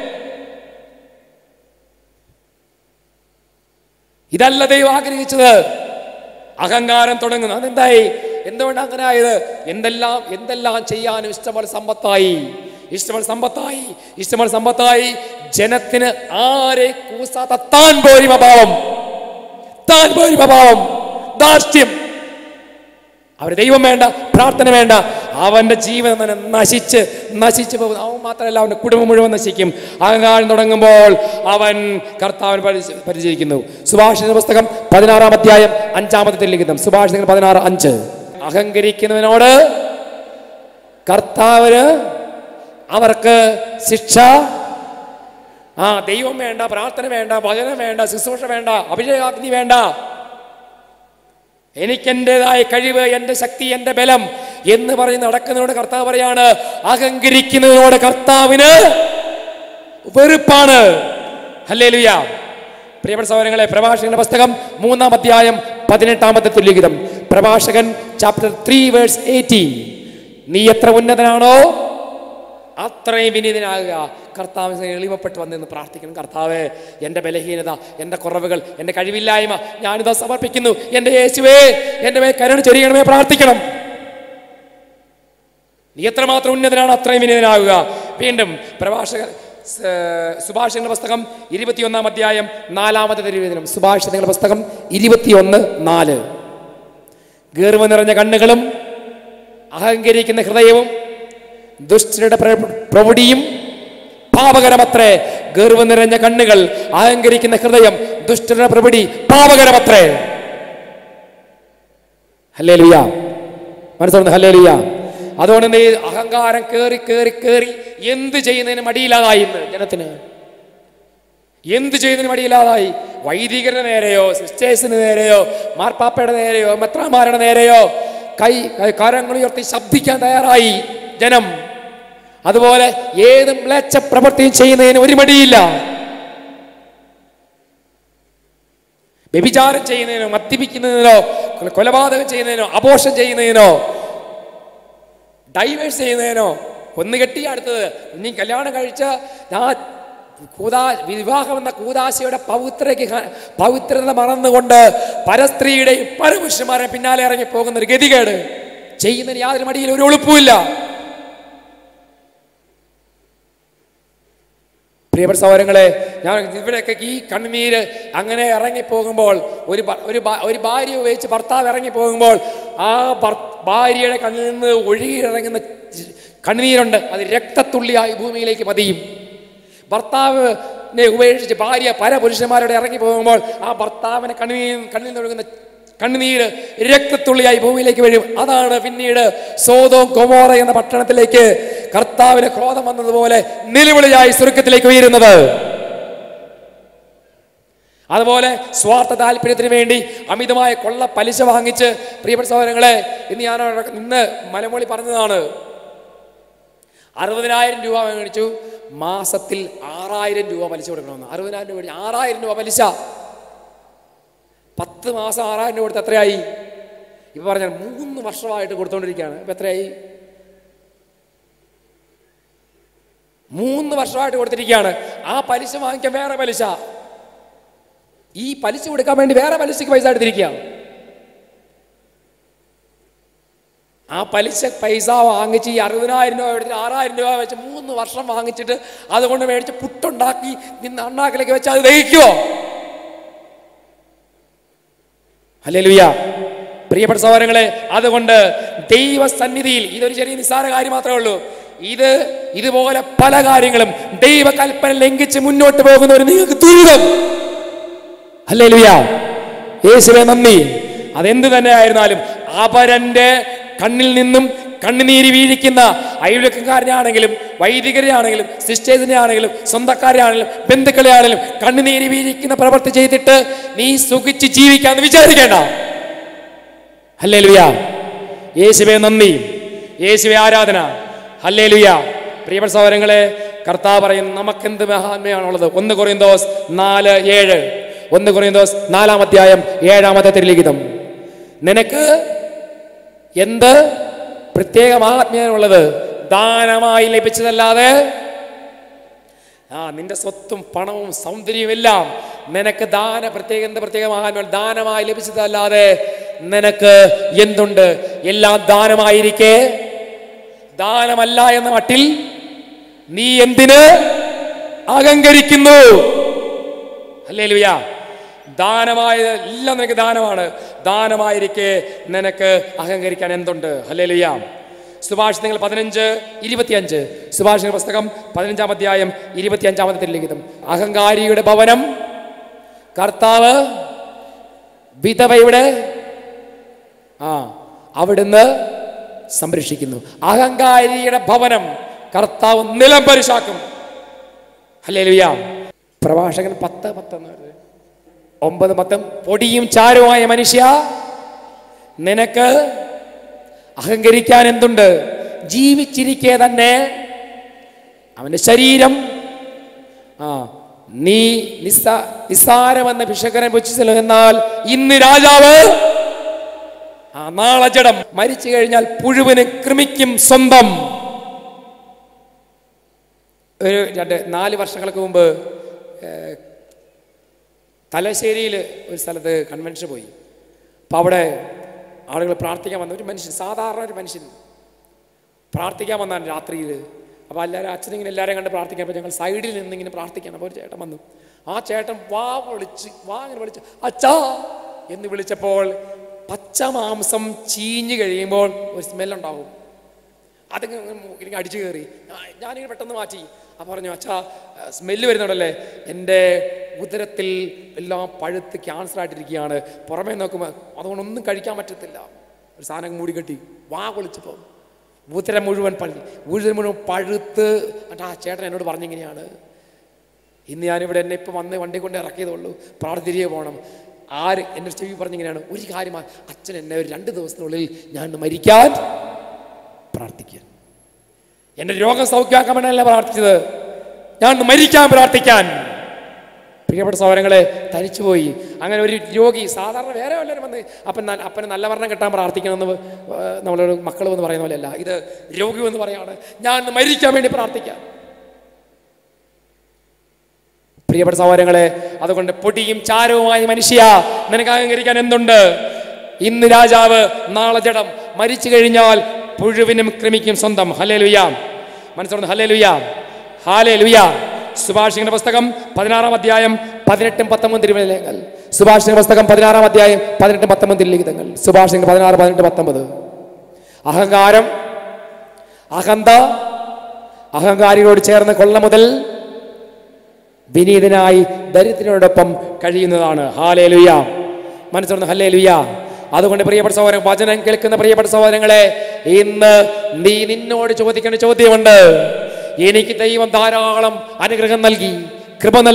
ഇതല്ല ദൈവം ആഗ്രഹിച്ചത് അഹങ്കാരം തുടങ്ങുന്നു അതെന്തായി എന്തുകൊണ്ട് അങ്ങനെ ആയത് എന്തെല്ലാം എന്തെല്ലാം ചെയ്യാനും ഇഷ്ടമുള്ള സമ്പത്തായി ഇഷ്ടമുള്ള സമ്പത്തായി ഇഷ്ടമുള്ള സമ്പത്തായി ജനത്തിന് ആരെ കൂസാത്ത താൻ പോരിമ ഭാവം താൻ പോരിമ ഭാവം ധാർഷ്ട്യം അവന് ദൈവം വേണ്ട പ്രാർത്ഥന വേണ്ട അവന്റെ ജീവൻ തന്നെ നശിച്ച് നശിച്ചു പോകും അവൻ മാത്രമല്ല അവന്റെ കുടുംബം മുഴുവൻ നശിക്കും അഹങ്കാരം തുടങ്ങുമ്പോൾ അവൻ കർത്താവിന് പരിച- പരിചയിക്കുന്നു സുഭാഷിത പുസ്തകം പതിനാറാം അധ്യായം അഞ്ചാമത്തെ ലിഖിതം സുഭാഷിതങ്ങൾ പതിനാറ് അഞ്ച് അഹങ്കരിക്കുന്നവനോട് കർത്താവിന് അവർക്ക് ശിക്ഷ ആ ദൈവം വേണ്ട പ്രാർത്ഥന വേണ്ട വചനം വേണ്ട ശുശ്രൂഷ വേണ്ട അഭിഷേകാഗ്നി വേണ്ട എനിക്കെൻ്റെതായ കഴിവ് എൻ്റെ ശക്തി എൻ്റെ ബലം എന്ന് പറഞ്ഞ് നടക്കുന്നതിനോട് കർത്താവ് പറയാണ് അഹങ്കരിക്കുന്നതിനോട് കർത്താവിന് വെറുപ്പാണ് ഹല്ലേലൂയ പ്രിയപ്പെട്ട സഹോദരങ്ങളെ പ്രഭാഷകന്റെ പുസ്തകം മൂന്നാം അധ്യായം പതിനെട്ടാമത്തെ തുല്യഗീതം പ്രഭാഷകൻ ചാപ്റ്റർ ത്രീ വേഴ്സ് എയ്റ്റീൻ നീ എത്ര ഉന്നതനാണോ അത്രയും വിനീതനാകുക കർത്താവ് എളിമപ്പെട്ട് വന്നിന്ന് പ്രാർത്ഥിക്കണം കർത്താവേ എൻ്റെ ബലഹീനത എൻ്റെ കുറവുകൾ എൻ്റെ കഴിവില്ലായ്മ ഞാനിതാ സമർപ്പിക്കുന്നു എൻ്റെ യേശുവേ എൻ്റെ മേൽ കരുണ ചൊരിയണമേ പ്രാർത്ഥിക്കണം നീ എത്രമാത്രം ഉന്നതനാണ് അത്രയും വിനീതനാകുക വീണ്ടും പ്രഭാഷക സ്- സുഭാഷിതങ്ങളുടെ പുസ്തകം ഇരുപത്തിയൊന്നാം അധ്യായം നാലാമത്തെ തിരുവേദനം സുഭാഷിതങ്ങളുടെ പുസ്തകം ഇരുപത്തിയൊന്ന് നാല് ഗർവ നിറഞ്ഞ കണ്ണുകളും അഹങ്കരിക്കുന്ന ഹൃദയവും ദുഷ്ടരുടെ പ്ര- പ്രൗഢിയും പാപകരമത്രേ ഗർവ നിറഞ്ഞ കണ്ണുകൾ അഹങ്കരിക്കുന്ന ഹൃദയം ദുഷ്ടരുടെ പ്രൗഢി പാപകരമത്രേ ഹല്ലേ ലുയ മനസ്സിലാവുന്നു ഹല്ലേ ലുയ അതുകൊണ്ട് നീ അഹങ്കാരം കേറി കേറി കേറി എന്ത് ചെയ്യുന്നതിന് മടിയില്ലാതായി ഇന്ന് ജനത്തിന് എന്ത് ചെയ്യുന്നതിന് മടിയില്ലാതായി വൈദികരുടെ നേരെയോ സിസ്റ്റേഴ്സിന് നേരെയോ മാർപ്പാപ്പയുടെ നേരെയോ മെത്രാമാരുടെ നേരെയോ കൈ കൈ- കരങ്ങൾ ഉയർത്തി ശബ്ദിക്കാൻ തയ്യാറായി ജനം അതുപോലെ ഏത് മ്ലേച്ഛ പ്രവൃത്തിയും ചെയ്യുന്നതിന് ഒരു മടിയില്ല വ്യഭിചാരം ചെയ്യുന്നതിനോ മദ്യപിക്കുന്നതിനോ കൊല- കൊലപാതകം ചെയ്യുന്നതിനോ അപോഷം ചെയ്യുന്നതിനോ ഡൈവേഴ്സ് ചെയ്യുന്നതിനോ ഒന്ന് കെട്ടി അടുത്തത് ഇനി കല്യാണം കഴിച്ച ആ കൂതാ വിവാഹം എന്ന കൂതാശയുടെ പവിത്രയ്ക്ക് ഹ- പവിത്രത മറന്നുകൊണ്ട് പരസ്ത്രീയുടെയും പരപുരുഷന്മാരെ പിന്നാലെ ഇറങ്ങി പോകുന്ന ഒരു ഗതികേട് ചെയ്യുന്നതിന് യാതൊരു മടിയിൽ ഒരു ഒളിപ്പുമില്ല പ്രിയപ്പെട്ട സഹോദരങ്ങളെ ഞാൻ ഇവിടെയൊക്കെ ഈ കണ്ണുനീര് അങ്ങനെ ഇറങ്ങിപ്പോകുമ്പോൾ ഒരു ഭ- ഒരു ഭ- ഒരു ഭാര്യ ഉപയോഗിച്ച് ഭർത്താവ് ഇറങ്ങിപ്പോകുമ്പോൾ ആ ഭർ- ഭാര്യയുടെ കണ്ണിൽ നിന്ന് ഒഴുകിയിറങ്ങുന്ന ചി- കണ്ണുനീരുണ്ട് അത് രക്തത്തുള്ളിയായി ഭൂമിയിലേക്ക് പതിയും ഭർത്താവിനെ ഉപേക്ഷിച്ച് ഭാര്യ പരപുരുഷന്മാരോട് ഇറങ്ങി പോകുമ്പോൾ ആ ഭർത്താവിനെ കണ്ണുനീർ കണ്ണിൽ നിന്ന് ഒഴുകുന്ന കണ്ണുനീര് രക്തത്തുള്ളിയായി ഭൂമിയിലേക്ക് വീഴും അതാണ് പിന്നീട് സോതോം കൊമോറ എന്ന പട്ടണത്തിലേക്ക് കർത്താവിന് ക്രോധം വന്നതുപോലെ നിലവിളിയായി സ്വർഗത്തിലേക്ക് ഉയരുന്നത് അതുപോലെ സ്വാർത്ഥ താല്പര്യത്തിന് വേണ്ടി അമിതമായ കൊള്ള പലിശ വാങ്ങിച്ച് പ്രിയപ്പെട്ട സഹോദരങ്ങളെ ഇന്ന് ഞാൻ അവിടെ ഇന്ന് മലമൊളി പറഞ്ഞതാണ് അറുപതിനായിരം രൂപ മേടിച്ചു മാസത്തിൽ ആറായിരം രൂപ പലിശ കൊടുക്കണമെന്ന് അറുപതിനായിരം രൂപ മേടിച്ചു ആറായിരം രൂപ പലിശ പത്ത് മാസം ആറായിരം രൂപ കൊടുത്ത് എത്രയായി ഇപ്പൊ പറഞ്ഞാൽ മൂന്ന് വർഷമായിട്ട് കൊടുത്തോണ്ടിരിക്കുകയാണ് ഇപ്പൊ എത്രയായി മൂന്ന് വർഷമായിട്ട് കൊടുത്തിരിക്കുകയാണ് ആ പലിശ വാങ്ങിക്കാൻ വേറെ പലിശ ഈ പലിശ കൊടുക്കാൻ വേണ്ടി വേറെ പലിശക്ക് പൈസ എടുത്തിരിക്കുകയാണ് ആ പലിശ പൈസ വാങ്ങിച്ച് ഈ അറുപതിനായിരം രൂപ എടുത്തിട്ട് ആറായിരം രൂപ വെച്ച് മൂന്ന് വർഷം വാങ്ങിച്ചിട്ട് അതുകൊണ്ട് മേടിച്ച് പുട്ടുണ്ടാക്കി നിന്ന് അണ്ണാക്കിലേക്ക് വെച്ച് അത് ദഹിക്കുമോ അല്ലേ ലുയ്യ പ്രിയപ്പെട്ട സഹോദരങ്ങളെ അതുകൊണ്ട് ദൈവസന്നിധിയിൽ ഇതൊരു ചെറിയ നിസ്സാര കാര്യം മാത്രമേ ഉള്ളൂ ഇത് ഇതുപോലെ പല കാര്യങ്ങളും ദൈവകൽപ്പന ലംഘിച്ച് മുന്നോട്ട് പോകുന്നവർ നിങ്ങൾക്ക് ദുരിതം അല്ലേ ലുയ്യ യേശുവെ നന്ദി അതെന്ത് തന്നെ ആയിരുന്നാലും അപരന്റെ കണ്ണിൽ നിന്നും കണ്ണുനീര് വീഴിക്കുന്ന അയൽവക്കക്കാരനാണെങ്കിലും വൈദികരെയാണെങ്കിലും സിസ്റ്റേഴ്സിനെ ആണെങ്കിലും സ്വന്തക്കാരെയാണെങ്കിലും ബന്ധുക്കളെ ആണെങ്കിലും കണ്ണുനീര് വീഴിക്കുന്ന പ്രവൃത്തി ചെയ്തിട്ട് നീ സുഖിച്ച് ജീവിക്കാന്ന് വിചാരിക്കേണ്ട ഹല്ലേ ലുയ യേശുവെ നന്ദി യേശുവെ ആരാധന ഹല്ലേ ലുയ പ്രിയപ്പെട്ട സഹോദരങ്ങളെ കർത്താവ് പറയുന്നു നമുക്കെന്ത് മഹാത്മയാണുള്ളത് ഒന്ന് കൊറിയന്തോസ് നാല് ഏഴ് ഒന്ന് കൊറിയന്തോസ് നാലാം അധ്യായം ഏഴാമത്തെ തിരുലിഖിതം നിനക്ക് എന്ത് പ്രത്യേക മഹാത്മ്യമുള്ളത് ദാനമായി ലഭിച്ചതല്ലാതെ ആ നിന്റെ സ്വത്തും പണവും സൗന്ദര്യവും എല്ലാം നിനക്ക് ദാന പ്രത്യേക എന്ത് പ്രത്യേക മഹാത്മ്യം ദാനമായി ലഭിച്ചതല്ലാതെ നിനക്ക് എന്തുണ്ട് എല്ലാം ദാനമായിരിക്കെ ദാനമല്ല എന്ന മട്ടിൽ നീ എന്തിന് അഹങ്കരിക്കുന്നു അല്ലേ ലുയാ ദാനമായത് എല്ലാം നിനക്ക് ദാനമാണ് ദാനമായിരിക്കെ നിനക്ക് അഹങ്കരിക്കാൻ എന്തുണ്ട് അല്ലേ ലുയാ സുഭാഷിതങ്ങൾ പതിനഞ്ച് ഇരുപത്തിയഞ്ച് സുഭാഷിത പുസ്തകം പതിനഞ്ചാം അധ്യായം ഇരുപത്തിയഞ്ചാമത്തെ ലിഖിതം അഹങ്കാരിയുടെ ഭവനം കർത്താവ് വിധവയുടെ ആ അവിടുന്ന് സംരക്ഷിക്കുന്നു അഹങ്കാരിയുടെ ഭവനം കർത്താവ് നിലം പരിശാക്കും അല്ലേ ലുയാ പ്രഭാഷകൻ പത്ത് പത്തെന്ന് പറയുന്നത് ഒമ്പത് പത്തും പൊടിയും ചാരവുമായ മനുഷ്യ നിനക്ക് അഹങ്കരിക്കാൻ എന്തുണ്ട് ജീവിച്ചിരിക്കെ തന്നെ അവന്റെ ശരീരം ആ നീ നിസ്സാ നിസ്സാരമെന്ന ഭിഷകനെ പുച്ഛിച്ചല്ലോ എന്നാൽ ഇന്ന് രാജാവ് ആ നാളെ ജഡം മരിച്ചു കഴിഞ്ഞാൽ പുഴുവിന് കൃമിക്കും സ്വന്തം ഒരു രണ്ട് നാല് വർഷങ്ങൾക്ക് മുമ്പ് ഏഹ്, തലശ്ശേരിയിൽ ഒരു സ്ഥലത്ത് കൺവെൻഷൻ പോയി അപ്പം അവിടെ ആളുകൾ പ്രാർത്ഥിക്കാൻ വന്ന ഒരു മനുഷ്യൻ സാധാരണ ഒരു മനുഷ്യൻ പ്രാർത്ഥിക്കാൻ വന്നാണ് രാത്രിയിൽ അപ്പോൾ എല്ലാവരും അച്ഛനിങ്ങനെ എല്ലാവരെയും കണ്ട് പ്രാർത്ഥിക്കാൻ അപ്പോൾ ഞങ്ങൾ സൈഡിൽ നിന്ന് ഇങ്ങനെ പ്രാർത്ഥിക്കണം അപ്പോൾ ഒരു ചേട്ടൻ വന്നു ആ ചേട്ടൻ വാ വിളിച്ച് വാ ഇങ്ങനെ വിളിച്ച് അച്ഛാ എന്ന് വിളിച്ചപ്പോൾ പച്ച മാംസം ചീഞ്ഞ് കഴിയുമ്പോൾ ഒരു സ്മെല്ലുണ്ടാവും അതിങ്ങനെ മൂക്കിലേക്ക് അടിച്ചു കയറി ഞാ- ഞാനിങ്ങനെ പെട്ടെന്ന് മാറ്റി അപ്പോൾ പറഞ്ഞു അച്ഛാ സ്മെല്ല് വരുന്നുണ്ടല്ലേ എൻ്റെ ഉദരത്തിൽ എല്ലാം പഴുത്ത് ക്യാൻസർ ആയിട്ടിരിക്കുകയാണ് പുറമേ നോക്കുമ്പോൾ അതുകൊണ്ട് ഒന്നും കഴിക്കാൻ പറ്റത്തില്ല ഒരു സാധനം മൂടി കെട്ടി വാ കൊളിച്ചപ്പോൾ ഉദരം മുഴുവൻ പഴുതി ഉദരം മുഴുവൻ പഴുത്ത് എന്നിട്ട് ആ ചേട്ടൻ എന്നോട് പറഞ്ഞിങ്ങനെയാണ് ഇന്ന് ഞാനിവിടെ എന്നെ ഇപ്പം വന്ന് വണ്ടി കൊണ്ട് ഇറക്കിയതുള്ളൂ പ്രാർത്ഥന തിരികെ പോകണം ആര് എൻ്റെ ചെവി പറഞ്ഞിങ്ങനെയാണ് ഒരു കാര്യം അച്ഛൻ എന്നെ ഒരു രണ്ട് ദിവസത്തിനുള്ളിൽ ഞാൻ ഇന്ന് മരിക്കാൻ പ്രാർത്ഥിക്കുക എൻ്റെ രോഗം സൗഖ്യമാക്കാൻ വേണ്ടിയല്ല പ്രാർത്ഥിച്ചത് ഞാൻ ഒന്ന് മരിക്കാൻ പ്രാർത്ഥിക്കാൻ പ്രിയപ്പെട്ട സഹോദരങ്ങളെ തനിച്ചുപോയി അങ്ങനെ ഒരു രോഗി സാധാരണ വേറെ വല്ലവരും വന്ന് അപ്പൻ ന- അപ്പന് നല്ല വർണ്ണം കിട്ടാൻ പ്രാർത്ഥിക്കണമെന്ന് ഏർ നമ്മളോട് മക്കൾ എന്ന് പറയുന്ന പോലെയല്ല ഇത് രോഗി എന്ന് പറയാണ് ഞാൻ ഒന്ന് മരിക്കാൻ വേണ്ടി പ്രാർത്ഥിക്കാം പ്രിയപ്പെട്ട സഹോദരങ്ങളെ അതുകൊണ്ട് പൊടിയും ചാരവുമായ മനുഷ്യ നിനക്ക് അഹങ്കരിക്കാൻ എന്തുണ്ട് ഇന്ന് രാജാവ് നാളെ ജഡം മരിച്ചു കഴിഞ്ഞാൽ പുഴുവിനും കൃമിക്കും സ്വന്തം ഹലേ ലുയ്യ മനസ്സിലുണ്ട് ഹലേ ലുയ്യ ഹാലേ ലുയ്യ സുഭാഷിന്റെ പുസ്തകം പതിനാറാം അധ്യായം പതിനെട്ടും പത്തൊമ്പതും തിരുവനന്തപുരം സുഭാഷിന്റെ പുസ്തകം പതിനാറാം അധ്യായം പതിനെട്ടും പത്തൊമ്പതും തിരുലിഖിതങ്ങൾ സുഭാഷിന്റെ പതിനാറ് പതിനെട്ട് പത്തൊമ്പത് അഹങ്കാരം അഹന്ത അഹങ്കാരികളോട് ചേർന്ന് കൊള്ള മുതൽ വിനീതനായി ദരിദ്രനോടൊപ്പം കഴിയുന്നതാണ് ഹാലേ ലുയ്യ മനസ്സിലുണ്ട് ഹല്ലേ ലുയ്യ അതുകൊണ്ട് പ്രിയപ്പെട്ട സഹോദരൻ വചനം കേൾക്കുന്ന പ്രിയപ്പെട്ട സഹോദരങ്ങളെ ഇന്ന് നീ നിന്നോട് ചോദിക്കേണ്ട ചോദ്യമുണ്ട് എനിക്ക് ദൈവം ധാരാളം അനുഗ്രഹം നൽകി കൃപ നൽകി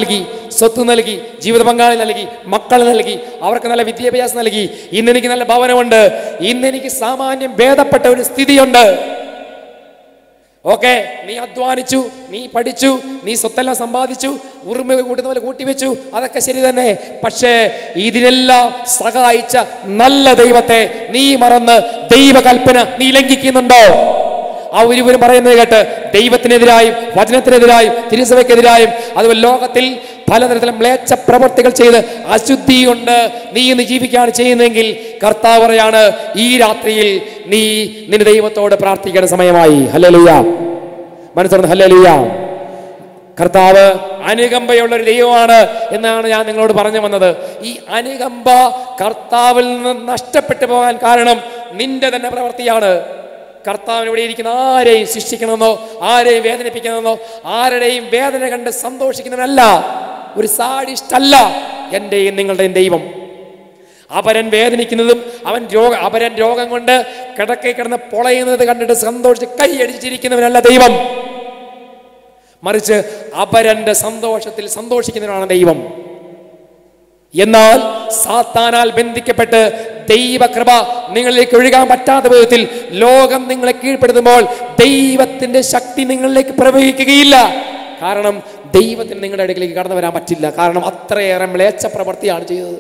സ്വത്ത് നൽകി ജീവിത പങ്കാളി നൽകി മക്കൾ നൽകി അവർക്ക് നല്ല വിദ്യാഭ്യാസം നൽകി ഇന്ന് എനിക്ക് നല്ല ഭവനമുണ്ട് ഇന്ന് എനിക്ക് സാമാന്യം ഭേദപ്പെട്ട ഒരു സ്ഥിതിയുണ്ട് ഓക്കെ നീ അധ്വാനിച്ചു നീ പഠിച്ചു നീ സ്വത്തെല്ലാം സമ്പാദിച്ചു ഉറുമ കൂട്ടുന്ന പോലെ കൂട്ടിവെച്ചു അതൊക്കെ ശരി തന്നെ പക്ഷേ ഇതിനെല്ലാം സഹായിച്ച നല്ല ദൈവത്തെ നീ മറന്ന് ദൈവകൽപ്പന നീ ലംഘിക്കുന്നുണ്ടോ ആ ഒരുവരും പറയുന്നത് കേട്ട് ദൈവത്തിനെതിരായും വചനത്തിനെതിരായും തിരുസഭയ്ക്കെതിരായും അതുപോലെ ലോകത്തിൽ പലതരത്തിലും മ്ലേച്ഛ പ്രവർത്തികൾ ചെയ്ത് അശുദ്ധി കൊണ്ട് നീ ഇന്ന് ജീവിക്കുകയാണ് ചെയ്യുന്നതെങ്കിൽ കർത്താവ് പറയാണ് ഈ രാത്രിയിൽ നീ നിന്റെ ദൈവത്തോട് പ്രാർത്ഥിക്കേണ്ട സമയമായി ഹല്ലേലൂയ മനസ്സിലാകുന്നു ഹല്ലേലൂയ കർത്താവ് അനുകമ്പയുള്ള ഒരു ദൈവമാണ് എന്നാണ് ഞാൻ നിങ്ങളോട് പറഞ്ഞു വന്നത് ഈ അനുകമ്പ കർത്താവിൽ നിന്ന് നഷ്ടപ്പെട്ടു പോകാൻ കാരണം നിന്റെ തന്നെ പ്രവൃത്തിയാണ് കർത്താവിന് ഇവിടെ ഇരിക്കുന്ന ആരെയും ശിക്ഷിക്കണമെന്നോ ആരെയും വേദനിപ്പിക്കണമെന്നോ ആരുടെയും വേദന കണ്ട് സന്തോഷിക്കുന്നവനല്ല ഒരു സാഡിസ്റ്റല്ല എൻ്റെയും നിങ്ങളുടെയും ദൈവം അപരൻ വേദനിക്കുന്നതും അവൻ രോഗ അപരൻ രോഗം കൊണ്ട് കിടക്കയിൽ കിടന്ന് പൊളയുന്നത് കണ്ടിട്ട് സന്തോഷിച്ച് കൈയടിച്ചിരിക്കുന്നവനല്ല ദൈവം മറിച്ച് അപരന്റെ സന്തോഷത്തിൽ സന്തോഷിക്കുന്നവനാണ് ദൈവം എന്നാൽ സാത്താനാൽ ബന്ധിക്കപ്പെട്ട് ദൈവകൃപ നിങ്ങളിലേക്ക് ഒഴുകാൻ പറ്റാത്ത വിധത്തിൽ ലോകം നിങ്ങളെ കീഴ്പ്പെടുത്തുമ്പോൾ ദൈവത്തിന്റെ ശക്തി നിങ്ങളിലേക്ക് പ്രവഹിക്കുകയില്ല കാരണം ദൈവത്തിന് നിങ്ങളുടെ അടുക്കിലേക്ക് കടന്നു വരാൻ പറ്റില്ല കാരണം അത്രയേറെ മ്ലേച്ഛ പ്രവൃത്തിയാണ് ചെയ്തത്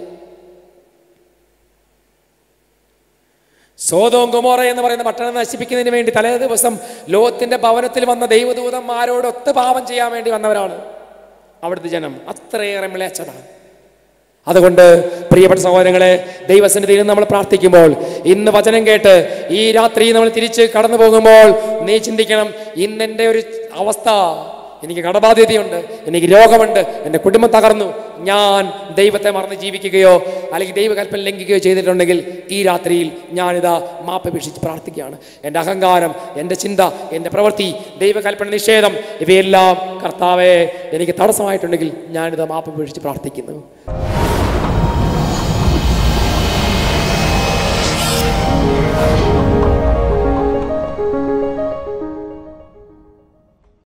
സോതോം ഗുമോറ എന്ന് പറയുന്ന പട്ടണം നശിപ്പിക്കുന്നതിന് വേണ്ടി തലേ ദിവസം ലോകത്തിന്റെ ഭവനത്തിൽ വന്ന ദൈവദൂതന്മാരോട് ഒത്ത് പാപം ചെയ്യാൻ വേണ്ടി വന്നവരാണ് അവിടുത്തെ ജനം അത്രയേറെ മിളച്ചത അതുകൊണ്ട് പ്രിയപ്പെട്ട സഹോദരങ്ങളെ ദൈവസന്നിധിയിൽ നിന്ന് നമ്മൾ പ്രാർത്ഥിക്കുമ്പോൾ ഇന്ന് വചനം കേട്ട് ഈ രാത്രി നമ്മൾ തിരിച്ച് കടന്നു പോകുമ്പോൾ നീ ചിന്തിക്കണം ഇന്നെൻ്റെ ഒരു അവസ്ഥ എനിക്ക് കടബാധ്യതയുണ്ട് എനിക്ക് രോഗമുണ്ട് എൻ്റെ കുടുംബം തകർന്നു ഞാൻ ദൈവത്തെ മറന്ന് ജീവിക്കുകയോ അല്ലെങ്കിൽ ദൈവകൽപ്പന ലംഘിക്കുകയോ ചെയ്തിട്ടുണ്ടെങ്കിൽ ഈ രാത്രിയിൽ ഞാനിതാ മാപ്പപേക്ഷിച്ച് പ്രാർത്ഥിക്കുകയാണ് എൻ്റെ അഹങ്കാരം എൻ്റെ ചിന്ത എൻ്റെ പ്രവൃത്തി ദൈവകൽപ്പന നിഷേധം ഇവയെല്ലാം കർത്താവെ എനിക്ക് തടസ്സമായിട്ടുണ്ടെങ്കിൽ ഞാനിതാ മാപ്പപേക്ഷിച്ച് പ്രാർത്ഥിക്കുന്നു